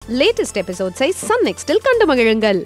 Latest எபிசோட்ஸை Sun நெக்ஸ்டில் கண்டு மகிழுங்கள்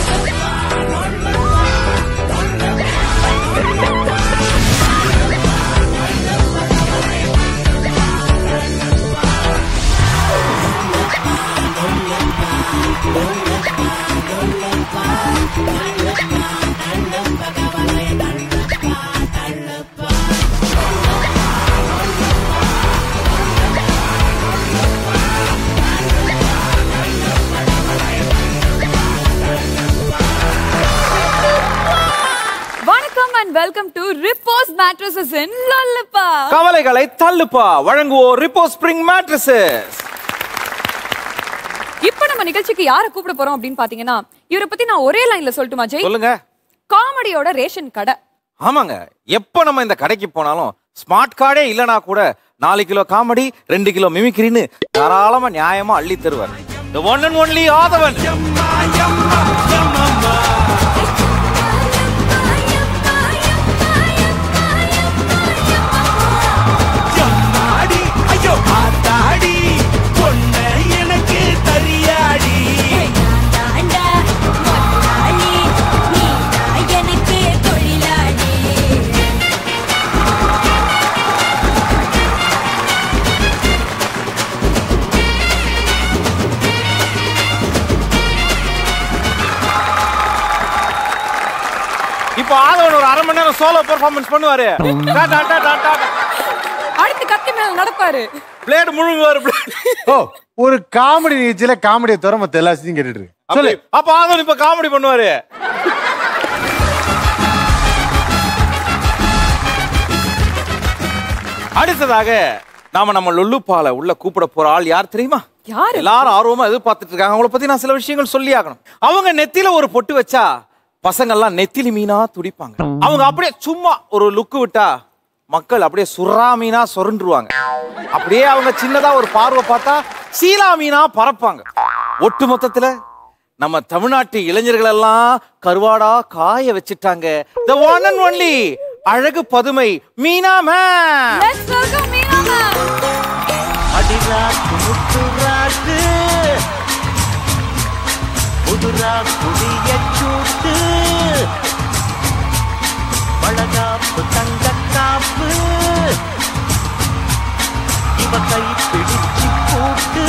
வணக்கம் and welcome to Repose mattresses in லல்லப்பா கவலைகளை தள்ளுப்பா வழங்குவோர் ரிப்போ ஸ்ப்ரிங் மேட்ரஸஸ் இப்போ நம்ம நிகழ்ச்சிக்கு யாரை கூப்பிட போறோம் அப்படின்னு பாத்தீங்கன்னா இவரை பத்தி நான் ஒரே லைன்ல சொல்லட்டுமா ஜெய் சொல்லுங்க காமெடியோட ரேஷன் கடை ஆமாங்க எப்போ நம்ம இந்த கடைக்கு போனாலும் ஸ்மார்ட் கார்டே இல்லனா கூட நாலு கிலோ காமெடி ரெண்டு கிலோ மிமிக்ரின்னு தாராளமா நியாயமா அள்ளி தருவார் The one and only ஆதவன் ஆடி ஐயோ ஆத்தாடி பொண்ண எனக்கு தரியாடி தாண்டா மொட்டாளி நீ எனக்கு தொழிலாளி இப்போ ஆதவன் ஒரு அரை மணி நேரம் சோலோ பெர்ஃபார்மன்ஸ் பண்ணுவாரு அடுத்து கத்தி மேல நடப்பாரு பிளேடு முழுங்குவாரு blade. ஓ ஒரு காமெடி நிகழ்ச்சியில காமெடியை தவிர மத்த எல்லா விஷயத்தையும் கேட்டுட்டு இருக்கு சொல்லு அப்படி- அப்ப ஆதவன் இப்ப காமெடி பண்ணுவாரு அடுத்ததாக நாம நம்ம லொல்லுப்பால உள்ள கூப்பிட போற ஆள் யார் தெரியுமா யாரு? எல்லாரும் ஆர்வமா எதிர்பார்த்துட்டு இருக்காங்க அவங்கள பத்தி நான் சில விஷயங்கள் சொல்லி ஆகணும் அவங்க நெத்தியில ஒரு பொட்டு வச்சா பசங்க எல்லாம் நெத்திலி மீனா துடிப்பாங்க அவங்க அப்படியே சும்மா ஒரு லுக்கு விட்டா மக்கள் அப்படியே சுறா மீனா சொருண்டுருவாங்க அப்படியே அவங்க சின்னதா ஒரு பார்வை பார்த்தா சீலா மீனா பறப்பாங்க ஒட்டு மொத்தத்துல நம்ம தமிழ்நாட்டு இளைஞர்கள் எல்லாம் கருவாடா காய வச்சிட்டாங்க the one and only அழகு பதுமை Meena ma'am let's welcome Meena ma'am அடிராக்கு முத்துராக்கு புதுரா புதிய சூட்டு வளகாப்பு தங்க காப்பு இவ கை பிடிச்சு கூட்டு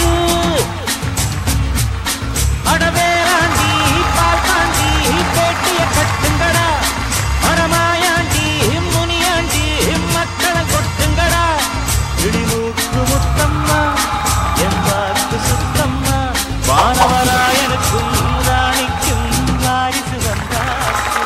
அடவேராண்டி பால்காண்டி பேட்டிய கட்டுங்கடா மரமாயாண்டி முனியாண்டி மக்களை கொட்டுங்கடா இடிமூக்கு முத்தம்மா எம்பாக்கு சுத்தம்மா வானவராயனுக்கும் ராணிக்கும் வாரிசு வந்தாச்சு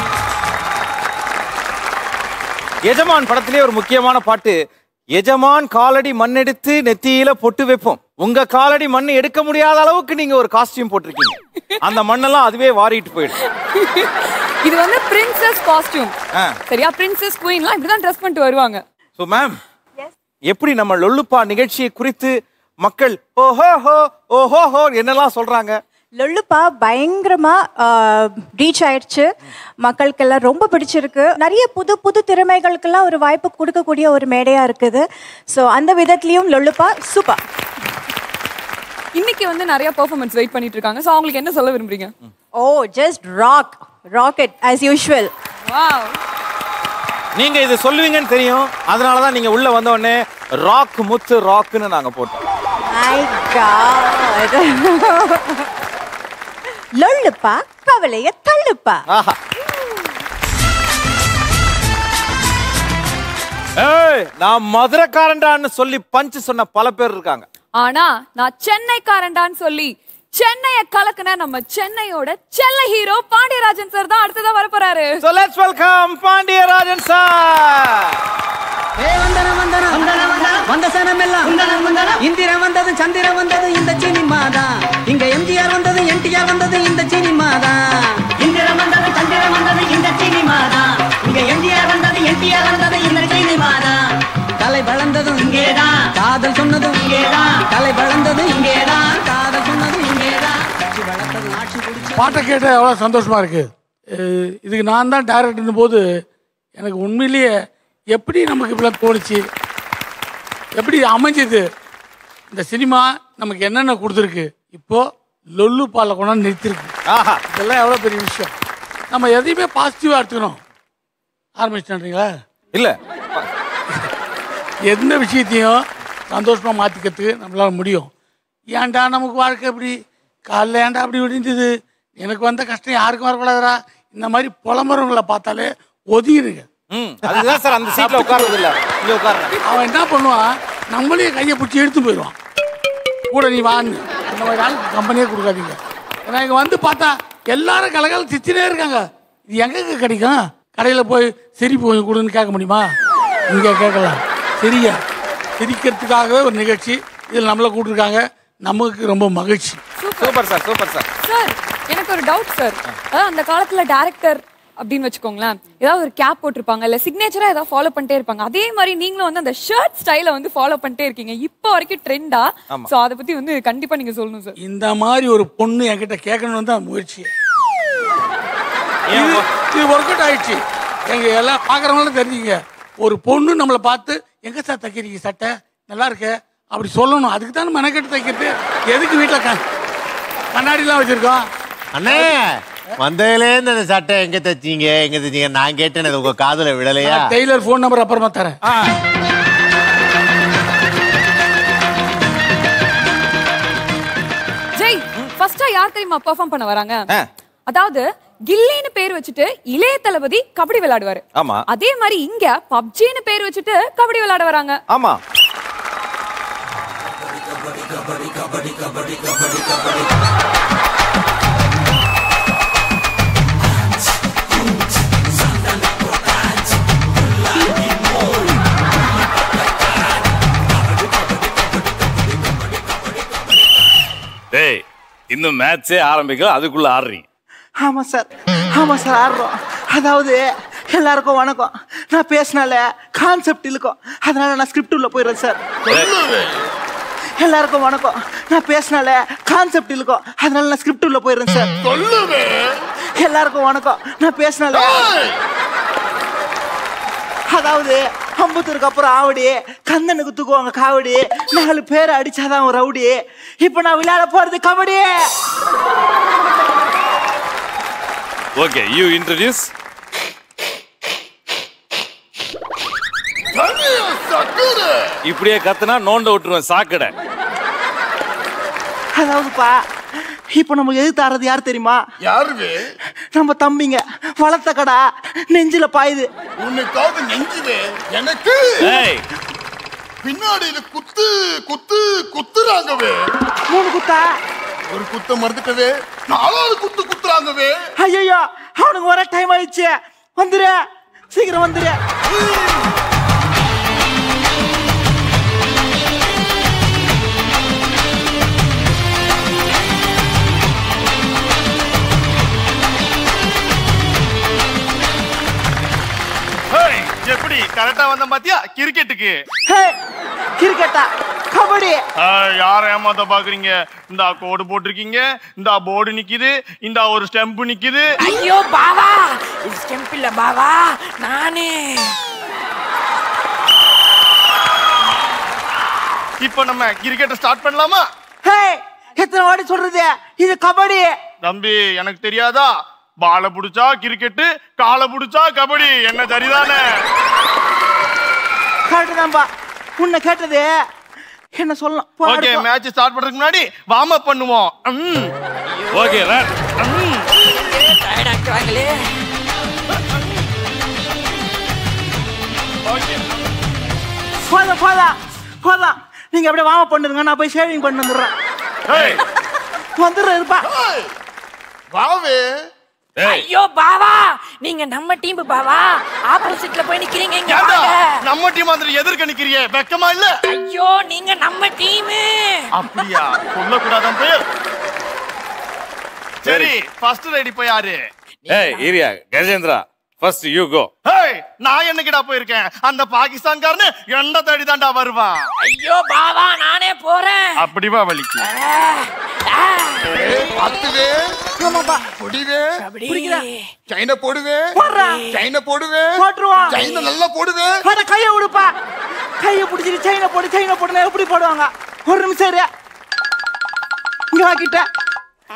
எஜமான் படத்திலே ஒரு முக்கியமான பாட்டு எஜமான் காலடி மண்ணெடுத்து நெத்தியில பொட்டு வைப்போம் உங்க காலடி மண் எடுக்க முடியாத அளவுக்கு நீங்க ஒரு காஸ்டியூம் போட்டிருக்கீங்க அந்த மண்ணெல்லாம் அதுவே வாரிட்டு போயிடும் இது வந்து பிரின்சஸ் காஸ்டியூம் ஆ. சரியா பிரின்சஸ் குயின்லாம் இப்படிதான் ட்ரெஸ் பண்ணிட்டு வருவாங்க ஸோ மேம் எப்படி நம்ம லொல்லுப்பா நிகழ்ச்சியை குறித்து மக்கள் ஓஹோஹோ ஓஹோஹோ என்னெல்லாம் சொல்றாங்க லொல்லுப்பா பயங்கரமா ரீச் ஆயிடுச்சு மக்களுக்கெல்லாம் ரொம்ப பிடிச்சிருக்கு நிறைய புது புது திறமைகளுக்கெல்லாம் ஒரு வாய்ப்பு கொடுக்கக்கூடிய ஒரு மேடையா இருக்குது ஸோ அந்த விதத்துலயும் லொல்லுப்பா சூப்பர் இன்னைக்கு வந்து நிறைய பெர்ஃபார்மன்ஸ் வெயிட் பண்ணிட்டு இருக்காங்க சோ அவங்களுக்கு என்ன சொல்ல விரும்புறீங்க oh just rock rocket as usual wow நீங்க இது சொல்லுவீங்கன்னு தெரியும் அதனால தான் நீங்க உள்ள வந்த உடனே ராக் முத்து ராக்குன்னு நாங்க போட்டோம் மை காட் லொல்லுப்பா கவலைய தள்ளுப்பா ஆஹா ஏய் நான் மதுரைக்காரன்டான்னு சொல்லி பஞ்சு சொன்ன பல பேர் இருக்காங்க ஆனா நான் சென்னைக்காரன்டான்னு சொல்லி சென்னைய கலக்குன நம்ம சென்னையோட செல்ல ஹீரோ பாண்டியராஜன் சார் தான் அடுத்ததா வர போறாரு So let's welcome Pandiarajan sir வந்தனம் வந்தனம் வந்த சனமெல்லாம் இந்திரன் வந்தது சந்திரன் வந்தது இந்த சினிமா தான் இங்க எம்ஜிஆர் வந்தது என்டிஆர் வந்தது இந்த சினிமா தான் இந்திரன் வந்தது சந்திரன் வந்தது இந்த சினிமா தான் இங்க எம்ஜிஆர் வந்தது என்டிஆர் வந்தது இந்த சினிமா தான் கலை வளர்ந்ததும் இங்கேதான் காதல் சொன்னதும் இங்கேதான் கலை வளர்ந்ததும் இங்கேதான் காதல் சொன்னதும் இங்கேதான் கட்சி வளர்த்தது ஆட்சி பிடிச்சது பாட்டை கேட்ட எவ்வளோ சந்தோஷமா இருக்கு அஹ் இதுக்கு நான் தான் டைரக்டர்னும் போது எனக்கு உண்மையிலேயே எப்படி நமக்கு இப்படிலாம் தோணுச்சு எப்படி அமைஞ்சது இந்த சினிமா நமக்கு என்னென்ன கொடுத்துருக்கு இப்போ லொல்லு பாலை கொண்டாந்து நிறுத்திருக்கு ஆஹா இதெல்லாம் எவ்வளோ பெரிய விஷயம் நம்ம எதையுமே பாசிட்டிவாக எடுத்துக்கணும் ஆரம்பிச்சிட்டீங்களா இல்ல எந்த விஷயத்தையும் சந்தோஷமா மாற்றிக்கிறதுக்கு நம்மளால முடியும் ஏன்டா நமக்கு வாழ்க்கை இப்படி காலைல ஏன்டா அப்படி விடிஞ்சது எனக்கு வந்த கஷ்டம் யாருக்கும் வரக்கூடாதுடா இந்த மாதிரி புலம்புறவங்களை பார்த்தாலே ஒதுங்கிருங்க ம் அதுதான் சார் அந்த சீட்ல உட்கார்றது இல்ல இங்க உட்காருங்க அவன் என்ன பண்ணுவான் நம்மளையும் கையை பிடிச்சி எடுத்து போயிடுவான் கூட நீ வாங்க இந்த மாதிரி ஆளுக்கு கம்பெனியே கொடுக்காதீங்க ஏன்னா இங்கே வந்து பார்த்தா எல்லாரும் கலகல சிச்சினே இருக்காங்க இது எங்கெங்க கிடைக்கும் கடையில் போய் சிரிப்பு கொஞ்சம் கொடுன்னு கேட்க முடியுமா இங்கே கேட்கலாம் சரியா சிரிக்கிறதுக்காகவே ஒரு நிகழ்ச்சி இதில் நம்மளை கூப்பிட்டுருக்காங்க நமக்கு ரொம்ப மகிழ்ச்சி super sir super sir sir எனக்கு ஒரு டவுட் சார் அதாவது அந்த காலத்துல டைரக்டர் அப்படின்னு வச்சுக்கோங்களேன் ஏதாவது ஒரு கேப் போட்டிருப்பாங்க இல்ல சிக்னேச்சரா ஏதாவது ஃபாலோ பண்ணிட்டே இருப்பாங்க அதே மாதிரி நீங்களும் வந்து அந்த ஷர்ட் ஸ்டைல வந்து ஃபாலோ பண்ணிட்டே இருக்கீங்க இப்போ வரைக்கும் ட்ரெண்டா சோ அதை பத்தி வந்து கண்டிப்பா நீங்க சொல்லணும் சார் இந்த மாதிரி ஒரு பொண்ணு என்கிட்ட கேட்கணும்னு தான் முயற்சி இது இது ஒர்க் அவுட் ஆயிடுச்சு எங்க எல்லாம் பார்க்குறவங்களும் தெரிஞ்சுங்க ஒரு பொண்ணு நம்மளை பார்த்து எங்க சார் தைக்கிறீங்க சட்டை நல்லா இருக்கு அப்படி சொல்லணும் அதுக்கு தான் மெனக்கெட்டு தைக்கிறது எதுக்கு வீட்டில் க கண்ணாடிலாம் வச்சிருக்கோம் அண்ணே வந்ததுலேருந்து அந்த சட்டை எங்க தைச்சீங்க எங்க தைச்சீங்க நான் கேட்டேன் அது உங்க காதுல விடலையா டெய்லர் ஃபோன் நம்பர் அப்புறமா தரேன் ஜெய் ஃபர்ஸ்டா யார் தெரியுமா பெர்ஃபார்ம் பண்ண வராங்க ஆ. அதாவது கில்லின்னு பேர் வச்சுட்டு இளைய தளபதி கபடி விளையாடுவாரு ஆமா. அதே மாதிரி இங்க பப்ஜின்னு பேர் வச்சுட்டு கபடி விளையாட வராங்க ஆமா டேய் இன்னும் மேட்சே ஆரம்பிக்கல அதுக்குள்ள ஆடுறீங்க ஆமா சார் ஆமா சார் ஆடுறோம் அதாவது எல்லாருக்கும் வணக்கம் நான் பேசினால கான்செப்ட் இழுக்கும் அதனால நான் ஸ்கிரிப்ட் உள்ள போயிடுறேன் சார் எல்லாருக்கும் வணக்கம் நான் பேசினால கான்செப்ட் இழுக்கும் அதனால நான் ஸ்கிரிப்ட் உள்ள போயிடுறேன் சார் எல்லாருக்கும் வணக்கம் நான் பேசினால அதாவது அம்பத்தூருக்கு அப்புறம் ஆவடி கந்தனுக்கு தூக்குவாங்க காவடி நாலு பேரை அடிச்சாதான் ஒரு ரவுடி இப்போ நான் விளையாட போறது கபடி ஓகே யூ இன்ட்ரடியூஸ் இப்படியே கத்துனா நோண்ட விட்டுருவேன் சாக்கடை அதாவதுப்பா இப்போ நம்ம எதிர்த்து ஆடுறது யார் தெரியுமா யாருவே நம்ம தம்பிங்க வளர்த்த கடா நெஞ்சில பாயுது உன்னைக்காவது நெஞ்சுவே எனக்கு ஏய் பின்னாடியில குத்து குத்து குத்துறாங்கவே மூணு குத்தா ஒரு குத்த மறந்துட்டவே நாலாவது குத்து குத்துறாங்கவே ஐயோ அவனுக்கு வர டைம் ஆயிடுச்சு வந்துரு சீக்கிரம் வந்துரு ஹேய், எப்படி கரெக்டா வந்த பாத்தியா கிரிக்கெட்டுக்கு ஹே, கிரிக்கெட்டா கபடி யார ஏமாத்த பாக்குறீங்க இந்த கோடு போட்டிருக்கீங்க இந்த போர்டு நிக்குது இந்த ஒரு ஸ்டெம்ப் நிக்குது ஐயோ பாவா இது ஸ்டெம்ப் இல்ல பாவா நானே இப்போ நம்ம கிரிக்கெட்டை ஸ்டார்ட் பண்ணலாமா ஹே எத்தனை வாட்டி சொல்றது இது கபடி தம்பி எனக்கு தெரியாதா பாலை புடிச்சா கிரிக்கெட்டு காலை புடிச்சா கபடி என்ன சரிதானே கரெக்டு தான்பா உன்னை கேட்டது என்ன சொல்லலாம் போ, ஓகே அடுப்போம். மேட்ச் ஸ்டார்ட் பண்றதுக்கு முன்னாடி வார்ம் அப் பண்ணுவோம் ம். ஓகே ரன் டயர்ட் ஆக்குறாங்களே போதும் போதும் போதும் நீங்க அப்படியே வாம பண்ணுங்க நான் போய் ஷேவிங் பண்ணி வந்துடுறேன் ஏய், வந்துடுறேன் இருப்பா வாவே ஐயோ பாவா நீங்க நம்ம டீம் பாவா ஆப்போசிட்ல போய் நிக்கிறீங்க இங்க ஏண்டா, வாங்க நம்ம டீம் மாதிரி எதிர்க்க நிக்கிறியே வெக்கமா இல்ல ஐயோ நீங்க நம்ம டீம் அப்படியா சொல்லக்கூடாதான் பேர் சரி ஃபர்ஸ்ட் ரெடி போய் யாரு ஏய் area Gajendra first you go hey நான் என்னைக்குடா போயிருக்கேன் அந்த பாகிஸ்தான்காரனு என்ன தேடி தான்டா வருவான் ஐயோ பாவா நானே போறேன் அப்படிவா வலிக்கு பார்த்துவே ஆமாப்பா பொடிவே பிடிக்கிறேன். சைன போடுவே போடுறேன். சைன போடுவே போட்டுருவான். சைன நல்லா போடுவே அட கையை விடுப்பா கையை பிடிச்சிட்டு செயினை போடு செயினை போடுனா எப்படி போடுவாங்க ஒரு நிமிஷம் இரு இங்க வாக்கிட்ட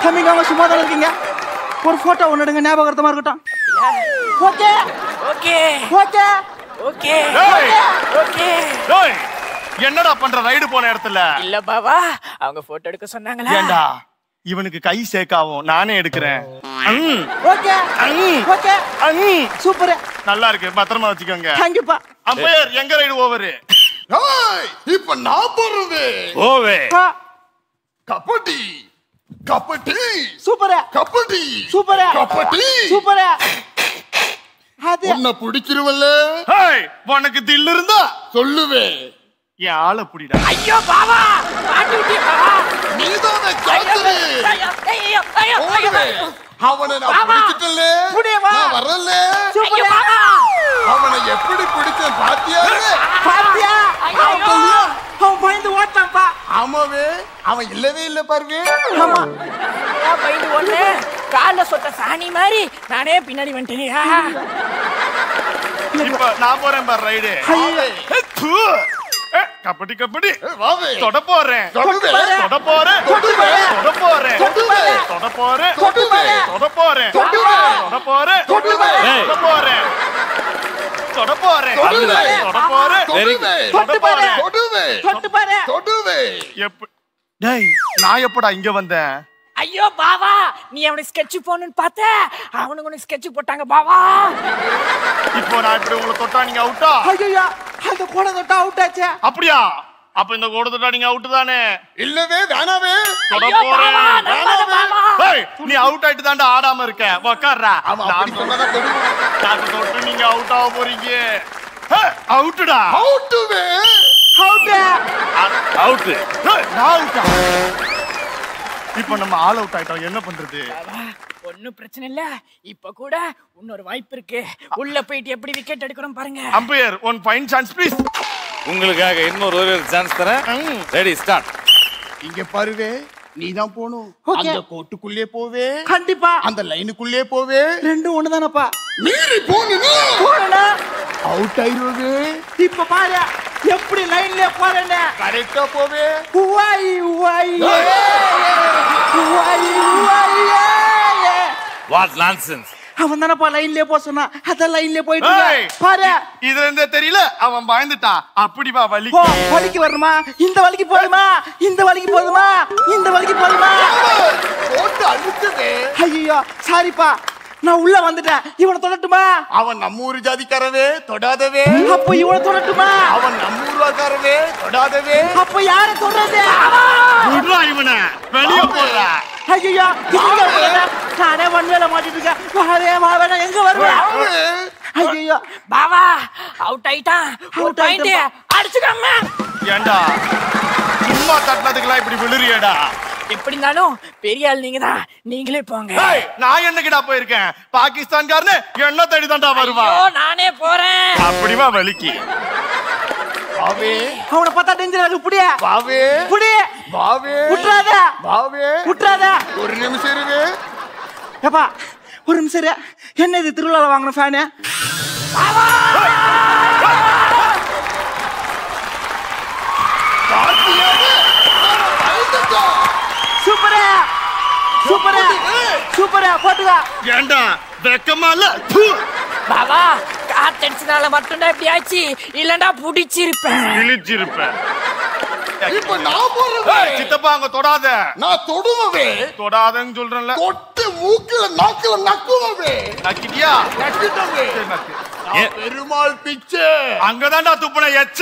தம்பிங்க அவங்க சும்மா தானே இருக்கீங்க ஒரு போட்டோ ஒன்று எடுங்க ஞாபகார்த்தமா இருக்கட்டும் ஓகே ஓகே ஓகே ஓகே டேய். ஓகே டேய், என்னடா பண்ற ரைடு போன இடத்துல இல்ல பாவா அவங்க போட்டோ எடுக்க சொன்னாங்களா ஏண்டா இவனுக்கு கை சேக்காவும் நானே எடுக்கிறேன் ம், ஓகே ம், ஓகே ம். சூப்பர் நல்லா இருக்கு பத்திரமா வச்சுக்கோங்க தேங்க்யூப்பா அம்பையர் எங்க ரைடு ஓவரு ஏய், இப்ப நான் போறது ஓவே kabaddi kabaddi super kabaddi super kabaddi super அது உன்னை பிடிக்கிறவல்ல ஹேய், உனக்கு தில் இருந்தா சொல்லுவேன் என் ஆளை புடிடா ஐயோ பாவா மாட்டி விட்டிய பாவா நீதானே காத்துரு ஐயோ ஐயோ ஐயோ ஓடுவே அவனை நான் பாவா. பிடிச்சிட்டல புடியவா. நான் வரல ஐயோ பாவா அவனை எப்படி பிடிச்சேன் பாத்தியாரு பாத்தியா ஐயோ. அவன் பையன், அவன் பயந்து ஓட்டான்ப்பா ஆமாவே அவன் இல்லவே இல்ல பாருவே ஆமா ஏன் பயந்து ஒண்ணு கால்ல சொட்ட சாணி மாதிரி நானே பின்னாடி வந்துட்டேனியா இப்ப நான் போறேன் பாரு ரைடு கபடி கபடி வாவே தொட போறேன் தொடுவே. தொட போறேன் தொடுவே. தொட போறேன் தொடுவே. தொட போறேன் தொடுவே. தொட போறேன் தொடுவே. தொட போறேன் தொடுவே. தொட போறேன் தொட போறேன் தொடுவே. தொட போறேன் தொடுவே. தொட போறேன் தொடுவே தொட்டு பாரு தொடுவே எப்ப டேய் நான் எப்படா இங்க வந்தேன் ஐயோ பாவா நீ அவனுக்கு ஸ்கெட்ச் போடணும்னு பார்த்த அவனுக்கு உனக்கு ஸ்கெட்ச் போட்டாங்க பாவா இப்போ நான் இப்படி உங்களை தொட்டா நீங்க அவுட்டா ஐயோ அந்த கூட தொட்டா அவுட் ஆச்சே அப்படியா அப்ப இந்த கோட தொட்டா நீங்க அவுட் தானே இல்லவே வேணாவே தொட ஐயோ போறேன் பாவா நம்பாத பாவா ஏய், நீ அவுட் ஆயிட்டு தாண்டா ஆடாம இருக்க உக்காடுறா அவன் அப்படி சொன்னதா தொடுவே நான் தொட்டு நீங்க அவுட் ஆக போறீங்க அவுட்டுடா அவுட்டுவே அவுட் அவுட்டு நான் அவுட்டா இப்போ நம்ம ஆல் அவுட் ஆயிட்டோம் என்ன பண்றது பாவா ஒன்னும் பிரச்சனை இல்ல இப்ப கூட இன்னொரு வாய்ப்பு இருக்கு உள்ள போயிட்டு எப்படி விக்கெட் எடுக்கிறோம் பாருங்க umpire one fine chance please உங்களுக்காக இன்னொரு ஒரு சான்ஸ் தரேன் ரெடி ஸ்டார்ட் இங்க பாருவே நீ தான் போகணும் Okay. அந்த கோட்டுக்குள்ளே போவே கண்டிப்பா அந்த லைனுக்குள்ளே போவே ரெண்டும் ஒண்ணுதானப்பா மீறி போனா போறேன்னா அவுட் ஆயிருவே இப்ப பாரு எப்படி லைன்ல போறேன்னு கரெக்டா போவே உவாய் உவாய் உவாய் உவாய் வாட் நான்சென்ஸ் அவன் தானப்பா லைன்லயே போக சொன்னான் அதான் லைன்லயே போயிட்டு ஏய். இருக்கேன். பாரு இதுல இருந்தே தெரியல அவன் பயந்துட்டான் அப்படி வா வலி போ வலிக்கு வரணுமா இந்த வலிக்கு போதுமா இந்த வலிக்கு போதுமா இந்த வலிக்கு போதுமா போட்டு அழுத்துவே ஐயோ சாரிப்பா நான் உள்ள வந்துட்டேன் இவனை தொடட்டுமா அவன் நம்ம ஊர் ஜாதிக்காரவே தொடாதவே அப்போ இவனை தொடட்டுமா அவன் நம்ம ஊர்வாக்காரவே தொடாதவே அப்ப யார தொடறது விடுறா இவனை வெளிய போடுறா ஐயோ நானே வண்டியில மாட்டிட்டு இருக்கேன் வாவே வாவே நான் எங்க வருவேன் ஐயோ பாவா அவுட் ஆயிட்டான் ஒரு Out பாயிண்ட் ஆயிட்டேன்ப்பா. அடிச்சுக்கோங்க ஏண்டா சும்மா தட்டினதுக்கெல்லாம் இப்படி விழுறியடா எப்படி இருந்தாலும் பெரிய ஆள் நீங்க தான் நீங்களே போங்க ஏய், நான் என்னகிடா போயிருக்கேன் பாகிஸ்தான்காரனு என்ன தேடி தான்டா வருவா ஐயோ நானே போறேன் அப்படிவா வலிக்கு வாவே அவனை பார்த்தா டேஞ்சரா இருக்கு புடிய வாவே புடி வாவே விட்டுறாத வாவே விட்டுறாத ஒரு நிமிஷம் இருவே ஏப்பா ஒரு நிமிஷம் இரு. என்ன இது திருவிழால வாங்கின ஃபேனு சூப்பரா சூப்பரா சூப்பரா போட்டுக்கா ஏண்டா வெக்கமா இல்ல தூ. பாவா காத்தடிச்சனால மட்டும்தான் இப்படி ஆச்சு இல்லண்டா புடிச்சிருப்பேன் இழிச்சிருப்பேன் இப்ப நான் போறது ஏய், சித்தப்பா அங்க தொடாத நான் தொடுவவே தொடாதன்னு சொல்றேன்ல தொட்டு மூக்குல நாக்குல நக்குவவே நக்கிட்டியா நக்கிட்டவே சரி, நக்கு. நான் பெருமாள் பிச்சை அங்கதான்டா துப்புன எச்ச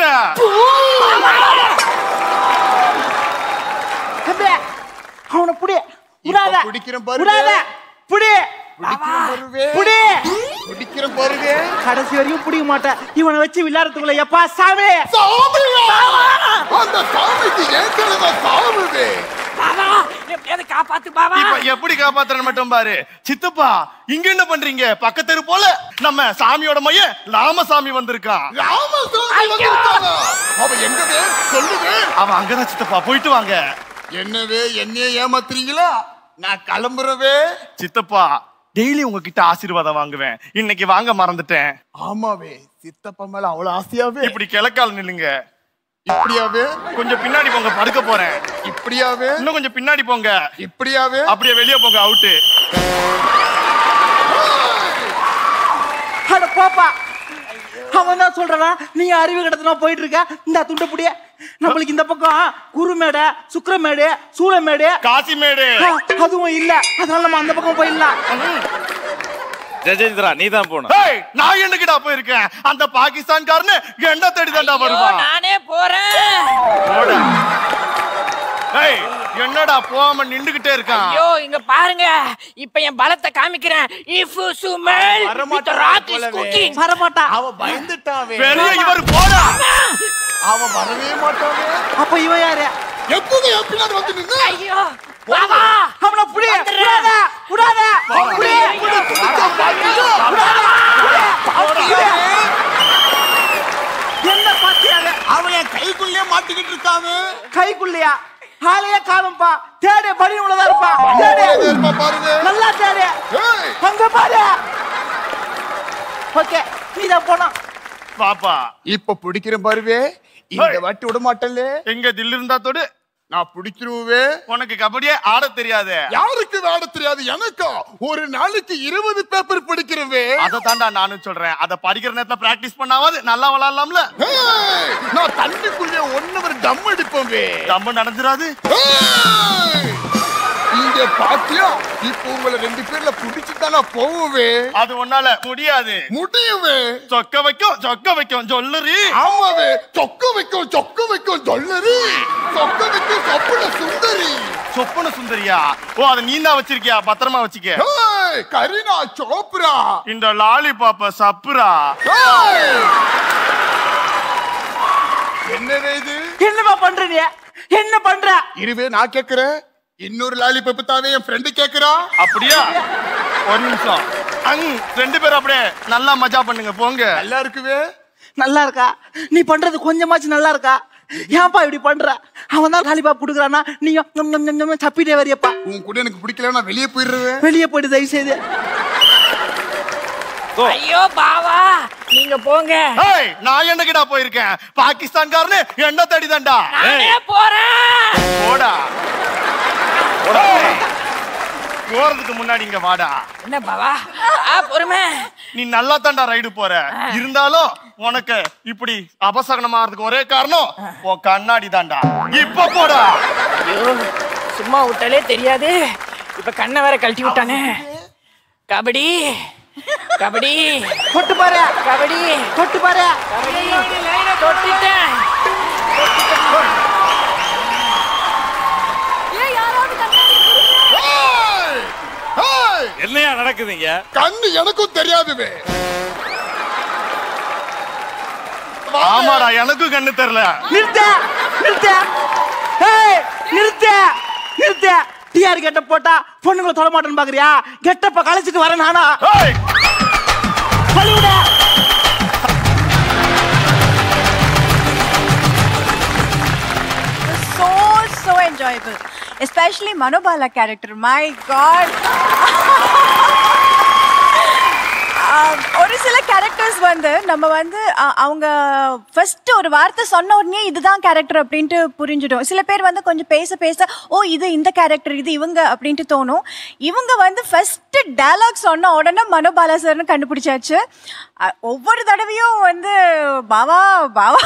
தம்பி அவனை புடி விடாத இப்ப பிடிக்கிறேன் பாருங்க. விடாத புடி பிடிக்கிறேன் பாருவே புடி பிடிக்கிறேன் பாருவே கடைசி வரைக்கும் பிடிக்க மாட்டேன் இவனை வச்சு விளையாடுறதுக்குள்ள எப்பா சாமி சாமியா அந்த சாமிக்கு ஏற்கனவே சாவுவே பாவா எப்படியாவது காப்பாத்து பாவா இப்ப எப்படி காப்பாத்துறேன்னு மட்டும் பாரு சித்தப்பா இங்க என்ன பண்றீங்க பக்கத்தெரு போல நம்ம சாமியோட மைய லாமசாமி வந்திருக்கான் ராமசாமி வந்திருக்கானா அவன் எங்கவே சொல்லுவே அவன் அங்கதான் சித்தப்பா போயிட்டு வாங்க என்னவே என்னைய ஏமாத்துறீங்களா நான் கிளம்புறவே சித்தப்பா டெய்லி உங்ககிட்ட ஆசீர்வாதம் வாங்குவேன் இன்னைக்கு வாங்க மறந்துட்டேன் ஆமாவே சித்தப்பா மேல அவ்வளவு ஆசையாவே இப்படி கிழக்கால் நில்லுங்க இப்படியாவே கொஞ்சம் பின்னாடி போங்க படுக்க போறேன் இப்படியாவே இன்னும் கொஞ்சம் பின்னாடி போங்க இப்படியாவே அப்படியே வெளியே போங்க அவுட்டு அட பாப்பா அவன் தான் சொல்றான் நீ அறிவு கடத்தனா போயிட்டு இருக்க இந்த துண்டு புடிய நம்மளுக்கு இந்த பக்கம் குருமேடு சுக்கிரமேடு சூளமேடு காசிமேடு ஆ, அதுவும் இல்ல அதனால நம்ம அந்த பக்கம் போயிடலாம் ஜெஜேந்திரா நீ தான் போகணும் ஏய், நான் என்னக்கிடா போயிருக்கேன் அந்த பாகிஸ்தான்காரனு என்ன தேடி தாண்டா ஐயோ, வருவான் நானே போறேன் போடா. ஏய் என்னடா போகாம நின்னுகிட்டே இருக்கான் ஐயோ இங்க பாருங்க இப்ப என் பலத்தை காமிக்கிறேன் இஃப் சுமல் வித் ராக் இஸ் குக்கிங் வரமாட்டா அவ பயந்துட்டாவே பெரிய இவர் போடா அவ வரவே மாட்டாவே அப்ப இவன் யாரு எப்போது என் பின்னாடி வந்து நின்னு ஐயோ பாபா அவன புடி விடாத விடாத புடி என்ன பாத்தியாரு அவன் என் கைக்குள்ளே மாட்டிக்கிட்டு இருக்காவே கைக்குள்ளையா ஆளையே காணும்பா தேடு படி உள்ளதா இருப்பா தேடு இருப்பா பாருங்க நல்லா தேடு ஏய், அங்க பாரு ஓகே நீ தான் போனா பாப்பா இப்ப பிடிக்கிறேன் பாருவே இந்த வாட்டி விட மாட்டேன்ல எங்க தில் இருந்தா தொடு நான் பிடிக்கிறவே உனக்கு கபடியே ஆட தெரியாது யாருக்கு விளையாட தெரியாது எனக்கா ஒரு நாளைக்கு இருபது பேப்பர் பிடிக்கிறவே அதை தாண்டா நானும் சொல்றேன் அதை படிக்கிற நேரத்துல பிராக்டிஸ் பண்ணாவது நல்லா விளையாடலாம்ல ஏய், நான் தண்ணிக்குள்ளே ஒன்னு டம் அடிப்பவே தம்பு நடந்துராது ஏய், இங்க பாத்தியா இப்போ உங்களை ரெண்டு பேர்ல பிடிச்சு தானே போவே அது உன்னால முடியாது முடியுமே சொக்க வைக்கும் சொக்க வைக்கும் சொல்லுறி ஆமாவே சொக்க வைக்கும் சொக்க வைக்கும் சொல்லரி சொக்க வைக்கும் சொப்பன சுந்தரி சொப்பன சுந்தரியா ஓ அதை நீ தான் வச்சிருக்கியா பத்திரமா வச்சுக்க ஏய், கரீனா சோப்ரா இந்த லாலி பாப்ப சப்புரா ஏய்! என்னவே இது என்னமா பண்ற நீ என்ன பண்ற இருவே நான் கேக்குறேன் இன்னொரு லாலிபப் தாவே என் ஃப்ரெண்டு கேக்குறா அப்படியா ஒரு நிமிஷம் அங் ரெண்டு பேரும் அப்படியே நல்லா மஜா பண்ணுங்க போங்க நல்லா இருக்குவே நல்லா இருக்கா நீ பண்றது கொஞ்சமாச்சு நல்லா இருக்கா ஏன்பா இப்படி பண்ற அவன் தான் காலிபா புடுக்குறானா நீ ஞம் ஞம் ஞம் ஞம் சப்பிட்டே வரியப்பா உன் கூட எனக்கு பிடிக்கல நான் வெளியே போயிடுறேன் வெளியே போயிட்டு தயவு செய்து ஐயோ பாவா நீங்க போங்க ஏய் நான் என்னகிடா போயிருக்கேன் பாகிஸ்தான்காரனு என்ன தேடி தாண்டா நானே போறேன் போடா ஏய், போறதுக்கு முன்னாடி இங்க வாடா என்ன பாவா ஆ பொறுமை நீ நல்லா தாண்டா ரைடு போற இருந்தாலும் உனக்கு இப்படி அபசகனமாறதுக்கு ஒரே காரணம் உன் கண்ணாடி தாண்டா இப்ப போடா ஐயோ சும்மா விட்டாலே தெரியாது இப்ப கண்ணை வேற கழட்டி விட்டானே கபடி கபடி தொட்டு பாரு கபடி தொட்டு பாரு கபடி தொட்டுட்டேன் ஏய்! ஏய்! என்னையா நடக்குதுங்க கண்ணு எனக்கும் தெரியாதுவே ஆமாடா எனக்கும் கண்ணு தெரியல நிறுத்த நிறுத்த ஏய் நிறுத்த நிறுத்த டிஆர் கெட்ட போட்டா பொண்ணுங்களை தொட மாட்டேன்னு பாக்குறியா கெட்டப்ப கழிச்சிட்டு வரேன் நானா ஏய் பழிவிட so so enjoyable especially manobala character my god ஆஹ், ஒரு சில கேரக்டர்ஸ் வந்து நம்ம வந்து அ- அவங்க ஃபர்ஸ்ட் ஒரு வார்த்தை சொன்ன உடனே இதுதான் கேரக்டர் அப்படின்ட்டு புரிஞ்சிடும் சில பேர் வந்து கொஞ்சம் பேச பேச ஓ இது இந்த கேரக்டர் இது இவங்க அப்படின்ட்டு தோணும் இவங்க வந்து ஃபர்ஸ்ட் டயலாக் சொன்ன உடனே மனோபாலா சார்னு கண்டுபிடிச்சாச்சு அ- ஒவ்வொரு தடவையும் வந்து பாவா பாவா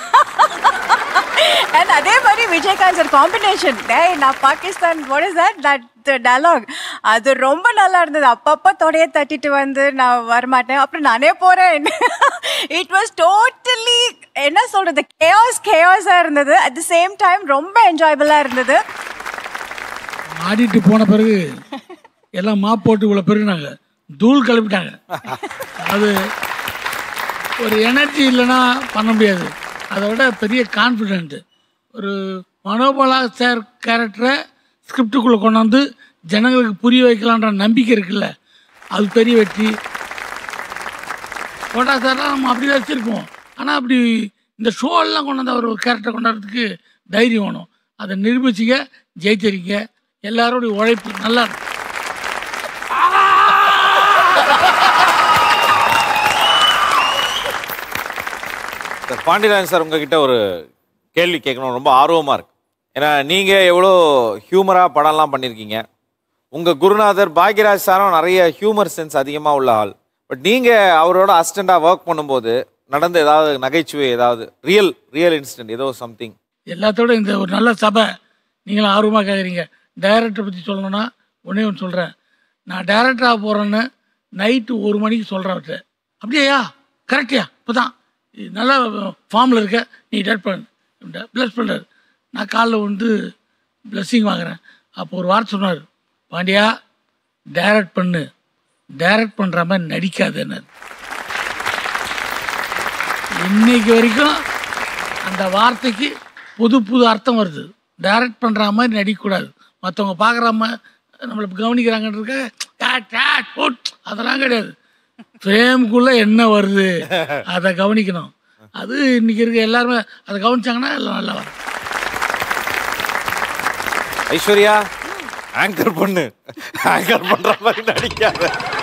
அண்ட் அதே மாதிரி விஜயகாந்த் சார் காம்பினேஷன் டேய் நான் Pakistan what is that that dialogue அது ரொம்ப நல்லா இருந்தது அப்பப்போ தொடைய தட்டிட்டு வந்து நான் வரமாட்டேன் அப்புறம் நானே போறேன் இட் வாஸ் டோட்டலி என்ன சொல்றது கேஆஸ் கேஆஸா இருந்தது அட் த சேம் டைம் ரொம்ப என்ஜாயபிளா இருந்தது ஆடிட்டு போன பிறகு எல்லாம் மாப் போட்டு இவ்வளோ பெருகினாங்க தூள் கிளப்பிட்டாங்க அது ஒரு எனர்ஜி இல்லைன்னா பண்ண முடியாது அதை விட பெரிய கான்ஃபிடென்ட்டு ஒரு மனோபலா சார் கேரக்டரை ஸ்கிரிப்டுக்குள்ளே கொண்டாந்து ஜனங்களுக்கு புரிய வைக்கலான்ற நம்பிக்கை இருக்குல்ல அது பெரிய வெற்றி கோட்டா சார்லாம் நம்ம அப்படி வச்சுருப்போம் ஆனால் அப்படி இந்த ஷோ எல்லாம் கொண்டாந்து அவர் ஒரு கேரக்டர் கொண்டாடுறதுக்கு தைரியம் வேணும் அதை நிரூபிச்சிக்க ஜெயிச்சிருக்க எல்லாரோடைய உழைப்பு நல்லா இருக்கு சார் பாண்டியராஜன் சார் உங்ககிட்ட ஒரு கேள்வி கேட்கணும் ரொம்ப ஆர்வமா இருக்கு ஏன்னா நீங்க எவ்வளோ ஹியூமரா படம்லாம் பண்ணியிருக்கீங்க உங்க குருநாதர் பாக்யராஜ் சாரும் நிறைய ஹியூமர் சென்ஸ் அதிகமா உள்ள ஆள் பட் நீங்க அவரோட அசிஸ்டண்டா ஒர்க் பண்ணும்போது நடந்த ஏதாவது நகைச்சுவை ஏதாவது ரியல் ரியல் இன்சிடென்ட் ஏதோ சம்திங் எல்லாத்தோட இந்த ஒரு நல்ல சபை நீங்களும் ஆர்வமாக கேட்குறீங்க டைரக்டரை பற்றி சொல்லணும்னா ஒன்றே ஒன்று சொல்கிறேன் நான் டைரக்டராக போகிறேன்னு நைட்டு ஒரு மணிக்கு சொல்கிறேன் அவர்கிட்ட அப்படியா கரெக்டியா இப்போ தான் நல்ல ஃபார்மில் இருக்க நீ டேட் பண்ண ப்ளஸ் பண்ணுறாரு நான் காலைல வந்து பிளஸ்ஸிங் வாங்குறேன் அப்போ ஒரு வார்த்தை சொன்னார் பாண்டியா டைரக்ட் பண்ணு டைரக்ட் பண்ணுற மாதிரி நடிக்காதேன்னு இன்னைக்கு வரைக்கும் அந்த வார்த்தைக்கு புது புது அர்த்தம் வருது டைரக்ட் பண்ணுற மாதிரி நடிக்கக்கூடாது மற்றவங்க பார்க்குற மாதிரி நம்மளை கவனிக்கிறாங்கன்றதுக்கு டேட், டேட், புட், அதெல்லாம் கிடையாது ஃப்ரேமுக்குள்ளே என்ன வருது அதை கவனிக்கணும் அது இன்னைக்கு இருக்க எல்லாருமே அதை கவனிச்சாங்கன்னா எல்லாம் நல்லா வரும் ஐஸ்வர்யா ஆங்கர் பண்ணு ஆங்கர் பண்ற மாதிரி நடிக்காத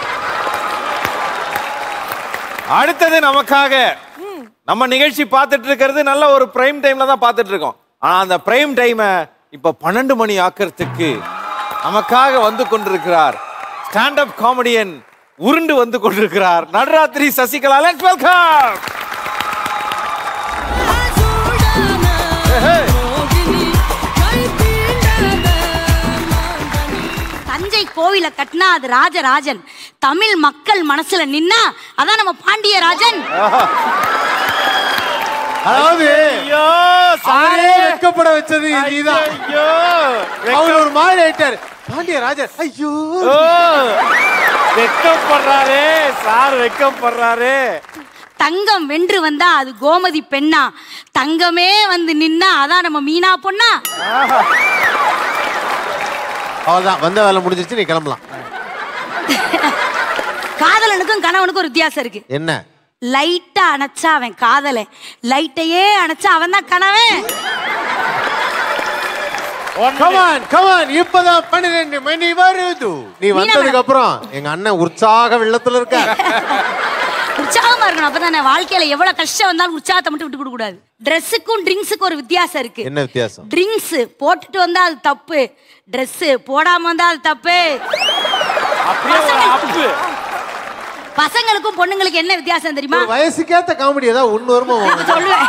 அடுத்தது நமக்காக நம்ம நிகழ்ச்சி பார்த்துட்டு இருக்கிறது நல்ல ஒரு பிரைம் டைம்ல தான் பார்த்துட்டு இருக்கோம் ஆனா அந்த பிரைம் டைமை இப்ப பன்னெண்டு மணி ஆக்கிறதுக்கு நமக்காக வந்து கொண்டிருக்கிறார் ஸ்டாண்ட் அப் காமெடியன் உருண்டு வந்து கொண்டிருக்கிறார் நடராத்திரி சசிகலா லெட்ஸ் வெல்கம் தஞ்சை கோவில கட்டினா அது ராஜராஜன் தமிழ் மக்கள் மனசுல நின்னா அதான் நம்ம பாண்டியராஜன் அதாவது அவரே வெட்கப்பட வச்சது நீதான் அவர் ஒரு மாதிரி ஆயிட்டாரு பாண்டியராஜன் ஐயோ வெக்கப்படுறாரே சார் வெக்கப்படுறாரே தங்கம் வென்று வந்தா அது கோமதி பெண்ணா தங்கமே வந்து நின்னா அதான் நம்ம மீனா பொண்ணா அவ்வளவுதான் வந்த வேலை முடிஞ்சிருச்சு நீ கிளம்பலாம் காதலனுக்கும் கணவனுக்கும் ஒரு வித்தியாசம் இருக்கு என்ன லைட்டா அணைச்சா அவன் காதலன் லைட்டையே அணைச்சா அவன் தான் கணவன் கமான் கமான் இப்பதான் பன்னிரெண்டு மணி வருது நீ வந்ததுக்கு அப்புறம் எங்க அண்ணன் உற்சாக வெள்ளத்துல இருக்க உற்சாகமா இருக்கணும் அப்பதானே வாழ்க்கையில எவ்வளவு கஷ்டம் வந்தாலும் உற்சாகத்தை மட்டும் விட்டு கொடுக்க கூடாது ட்ரெஸ்ஸுக்கும் ட்ரிங்க்ஸுக்கும் ஒரு வித்தியாசம் இருக்கு என்ன வித்தியாசம் ட்ரிங்க்ஸ் போட்டுட்டு வந்தா அது தப்பு Dress போடாம வந்தா அது தப்பு அப்பு பசங்களுக்கும் பொண்ணுங்களுக்கு என்ன வித்தியாசம் தெரியுமா ஒரு வயசுக்கேத்த காமெடி ஏதாவது ஒண்ணு வருமா உங்களுக்கு? சொல்லுவேன்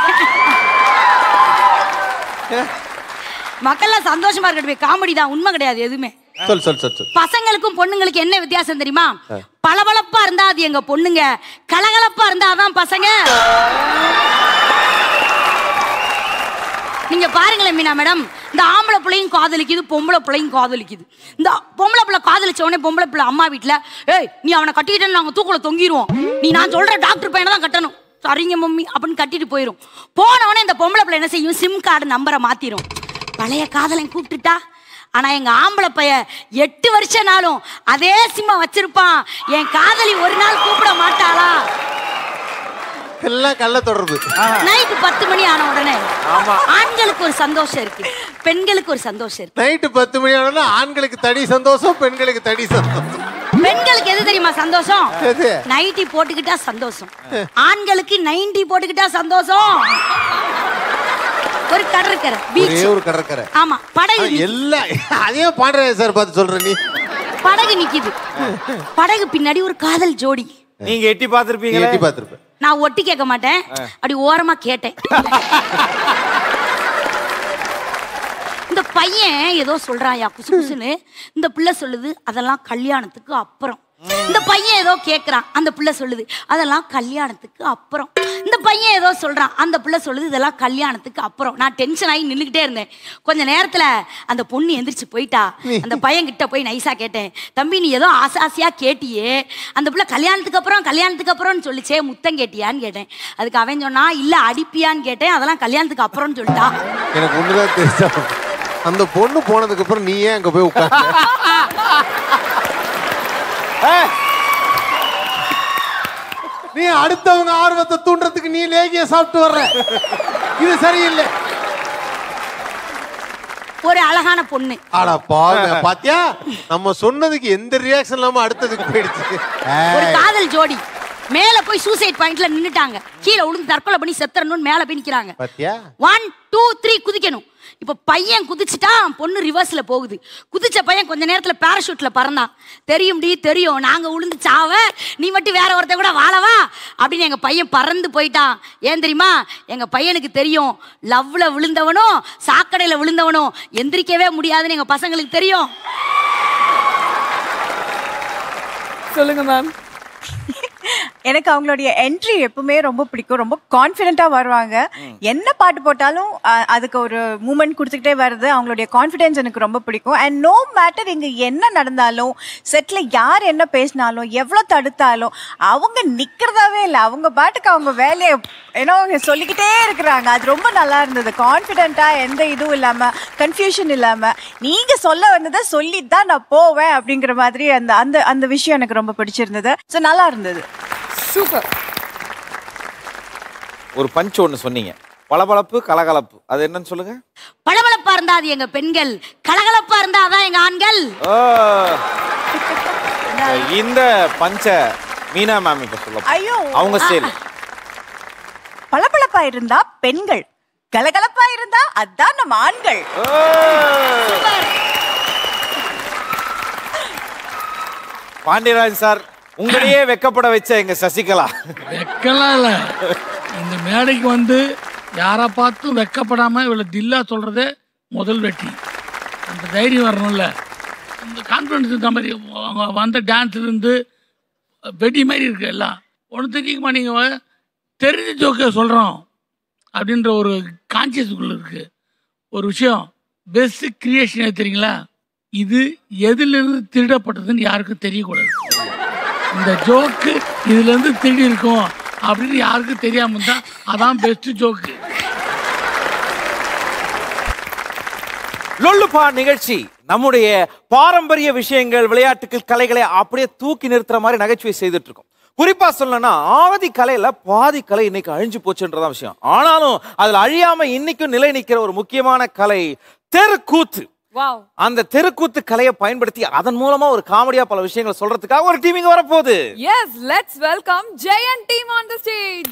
மக்கள்லாம் சந்தோஷமா இருக்கட்டும் காமெடி தான் உண்மை கிடையாது எதுவுமே சொல் சொல் சொல் சொல் பசங்களுக்கும் பொண்ணுங்களுக்கு என்ன வித்தியாசம் தெரியுமா ஆ. பளபளப்பா இருந்தா அது எங்க பொண்ணுங்க கலகலப்பா இருந்தா அதான் பசங்க நீங்க பாருங்களேன் மீனா மேடம் இந்த ஆம்பளை பிள்ளையும் காதலிக்குது பொம்பளை பிள்ளையும் காதலிக்குது இந்த பொம்பளை பிள்ளை காதலிச்ச உடனே பொம்பளை பிள்ளை அம்மா வீட்ல ஏய் நீ அவனை கட்டிக்கிட்டேன்னு நாங்க தூக்குல தொங்கிடுவோம் நீ நான் சொல்ற டாக்டர் பையனை தான் கட்டணும் சரிங்க மம்மி அப்படின்னு கட்டிட்டு போயிடும் போன உடனே இந்த பொம்பளை பிள்ளை என்ன செய்யும் சிம் கார்டு நம்பரை மாத்திரும் பழைய காதலன் கூப்பிட்டுட்டா ஆனா எங்க ஆம்பளை பைய எட்டு வருஷனாலும் அதே சிம்ம வச்சிருப்பான் என் காதலி ஒரு நாள் கூப்பிட மாட்டாளா எல்லாம் கள்ள தொடர்பு நைட்டு பத்து மணி ஆன உடனே ஆமா. ஆண்களுக்கு ஒரு சந்தோஷம் இருக்கு பெண்களுக்கு ஒரு சந்தோஷம் இருக்கு நைட்டு பத்து மணி ஆனா ஆண்களுக்கு தனி சந்தோஷம் பெண்களுக்கு தனி சந்தோஷம் பெண்களுக்கு எது தெரியுமா சந்தோஷம் எது? நைட்டி போட்டுக்கிட்டா சந்தோஷம் ஆண்களுக்கு நைன்டி போட்டுக்கிட்டா சந்தோஷம் ஒரு கடற்கரை ஒரே பீச் ஒரு கடற்கரை ஆமா படகு ஆனா நிக்குது. எல்லாம் அதையும் பாண்டராஜ சார் பார்த்து சொல்ற நீ படகு நிக்குது படகு பின்னாடி ஒரு காதல் ஜோடி நீங்க எட்டி பார்த்திருப்பீங்களா எட்டி பார்த்திருப்பேன் நான் ஒட்டி கேட்க மாட்டேன் அப்படி ஓரமா கேட்டேன் இந்த பையன் ஏதோ சொல்றான் யா குசு குசுன்னு இந்த பிள்ளை சொல்லுது அதெல்லாம் கல்யாணத்துக்கு அப்புறம் இந்த பையன் ஏதோ கேக்குறான் அந்த பிள்ளை சொல்லுது அதெல்லாம் கல்யாணத்துக்கு அப்புறம் இந்த பையன் ஏதோ சொல்றான் அந்த பிள்ளை சொல்லுது இதெல்லாம் கல்யாணத்துக்கு அப்புறம் நான் டென்ஷன் ஆகி நின்றுக்கிட்டே இருந்தேன் கொஞ்ச நேரத்துல அந்த பொண்ணு எந்திரிச்சு போயிட்டா அந்த பையன் கிட்ட போய் நைஸா கேட்டேன் தம்பி நீ ஏதோ ஆசை ஆசையா கேட்டியே அந்த பிள்ளை கல்யாணத்துக்கு அப்புறம் கல்யாணத்துக்கு அப்புறம்னு சொல்லிச்சே முத்தம் கேட்டியான்னு கேட்டேன் அதுக்கு அவன் சொன்னா இல்ல அடிப்பியான்னு கேட்டேன் அதெல்லாம் கல்யாணத்துக்கு அப்புறம்னு சொல்லிட்டா எனக்கு ஒண்ணுதான் தெரிஞ்சா அந்த பொண்ணு போனதுக்கு அப்புறம் நீ ஏன் அங்க போய் உட்கார்ந்த நீ அடுத்தவங்க ஆர்வத்தை தூண்டுறதுக்கு நீ லேகிய சாப்பிட்டு வர்ற இது சரியில்லை ஒரு அழகான பொண்ணு ஆடா பாருங்க பாத்தியா நம்ம சொன்னதுக்கு எந்த ரியாக்ஷன் இல்லாம அடுத்ததுக்கு போயிடுச்சு ஒரு ஏய், காதல் ஜோடி மேல போய் சூசைட் பாயிண்ட்ல நின்னுட்டாங்க கீழே விழுந்து தற்கொலை பண்ணி செத்துறணும்னு மேல போய் நிக்கிறாங்க பாத்தியா ஒன் டூ த்ரீ குதிக்கணும் இப்போ பையன் குதிச்சுட்டான் பொண்ணு ரிவர்ஸ்ல போகுது குதிச்ச பையன் கொஞ்ச நேரத்துல பேராஷூட்ல பறந்தான் தெரியும்டி தெரியும் நாங்க உளுந்து சாவ நீ மட்டும் வேற ஒருத்த கூட வாழவா அப்படின்னு எங்க பையன் பறந்து போயிட்டான் ஏன் தெரியுமா எங்க பையனுக்கு தெரியும் லவ்ல விழுந்தவனும் சாக்கடையில விழுந்தவனும் எந்திரிக்கவே முடியாதுன்னு எங்க பசங்களுக்கு தெரியும் சொல்லுங்க மேம் எனக்கு அவங்களுடைய என்ட்ரி எப்பவுமே ரொம்ப பிடிக்கும் ரொம்ப கான்ஃபிடென்ட்டா வருவாங்க என்ன பாட்டு போட்டாலும் அஹ், அதுக்கு ஒரு மூமெண்ட் கொடுத்துக்கிட்டே வருது அவங்களுடைய கான்ஃபிடென்ஸ் எனக்கு ரொம்ப பிடிக்கும் அண்ட் நோ மேட்டர் இங்க என்ன நடந்தாலும் செட்ல யார் என்ன பேசினாலும் எவ்வளவு தடுத்தாலும் அவங்க நிக்கிறதாவே இல்லை அவங்க பாட்டுக்கு அவங்க வேலையை ஏன்னா அவங்க சொல்லிக்கிட்டே இருக்கிறாங்க அது ரொம்ப நல்லா இருந்தது கான்ஃபிடென்ட்டா எந்த இதுவும் இல்லாம கன்ஃபியூஷன் இல்லாம நீங்க சொல்ல வந்ததை சொல்லிட்டு தான் நான் போவேன் அப்படிங்கிற மாதிரி அந்த அந்த அந்த விஷயம் எனக்கு ரொம்ப பிடிச்சிருந்தது ஸோ நல்லா இருந்தது சூப்பர் ஒரு பஞ்ச் ஒன்று சொன்னீங்க பளபளப்பு கலகலப்பு அது என்னன்னு சொல்லுங்க பளபளப்பா இருந்தா அது எங்க பெண்கள் கலகலப்பா இருந்தா அதான் எங்க ஆண்கள் ஓ. இந்த பஞ்ச மீனா மேம் இப்ப சொல்ல ஐயோ. அவங்க ஸ்டைல் பளபளப்பா இருந்தா பெண்கள் கலகலப்பா இருந்தா அதான் நம்ம ஆண்கள் பாண்டியராஜ் சார் உங்களையே வெக்கப்பட வச்ச எங்க சசிகலா வெக்கலாம் இல்ல இந்த மேடைக்கு வந்து யாரை பார்த்தும் வெக்கப்படாம இவ்வளவு தில்லா சொல்றதே முதல் வெற்றி அந்த தைரியம் வரணும்ல இந்த கான்ஃபிடன்ஸ் இந்த மாதிரி அவங்க வந்த டான்ஸ்ல இருந்து வெடி மாதிரி இருக்கு எல்லாம் ஒன்று தெரிஞ்சுக்கமா நீங்கள் தெரிஞ்ச ஜோக்கை சொல்கிறோம் அப்படின்ற ஒரு கான்சியஸுக்குள்ள இருக்கு ஒரு விஷயம் பெஸ்ட் கிரியேஷன் எது தெரியுங்களா இது எதிலிருந்து திருடப்பட்டதுன்னு யாருக்கும் தெரியக்கூடாது இந்த ஜோக்கு இதுல இருந்து திருடி இருக்கும் அப்படின்னு யாருக்கும் தெரியாம இருந்தா அதான் பெஸ்ட் ஜோக்கு லொல்லுப்பா நிகழ்ச்சி நம்முடைய பாரம்பரிய விஷயங்கள் விளையாட்டுகள் கலைகளை அப்படியே தூக்கி நிறுத்துற மாதிரி நகைச்சுவை செய்துட்டு இருக்கோம் குறிப்பா சொல்லணும்னா ஆதி கலையில பாதி கலை இன்னைக்கு அழிஞ்சு போச்சுன்றதான் விஷயம் ஆனாலும் அதுல அழியாம இன்னைக்கும் நிலை நிற்கிற ஒரு முக்கியமான கலை தெருக்கூத்து வாவ் அந்த தெருக்கூத்து கலையை பயன்படுத்தி அதன் மூலமா ஒரு காமெடியா பல விஷயங்களை சொல்றதுக்காக ஒரு டீமிங் வரப்போகுது yes let's welcome Jayan team on the stage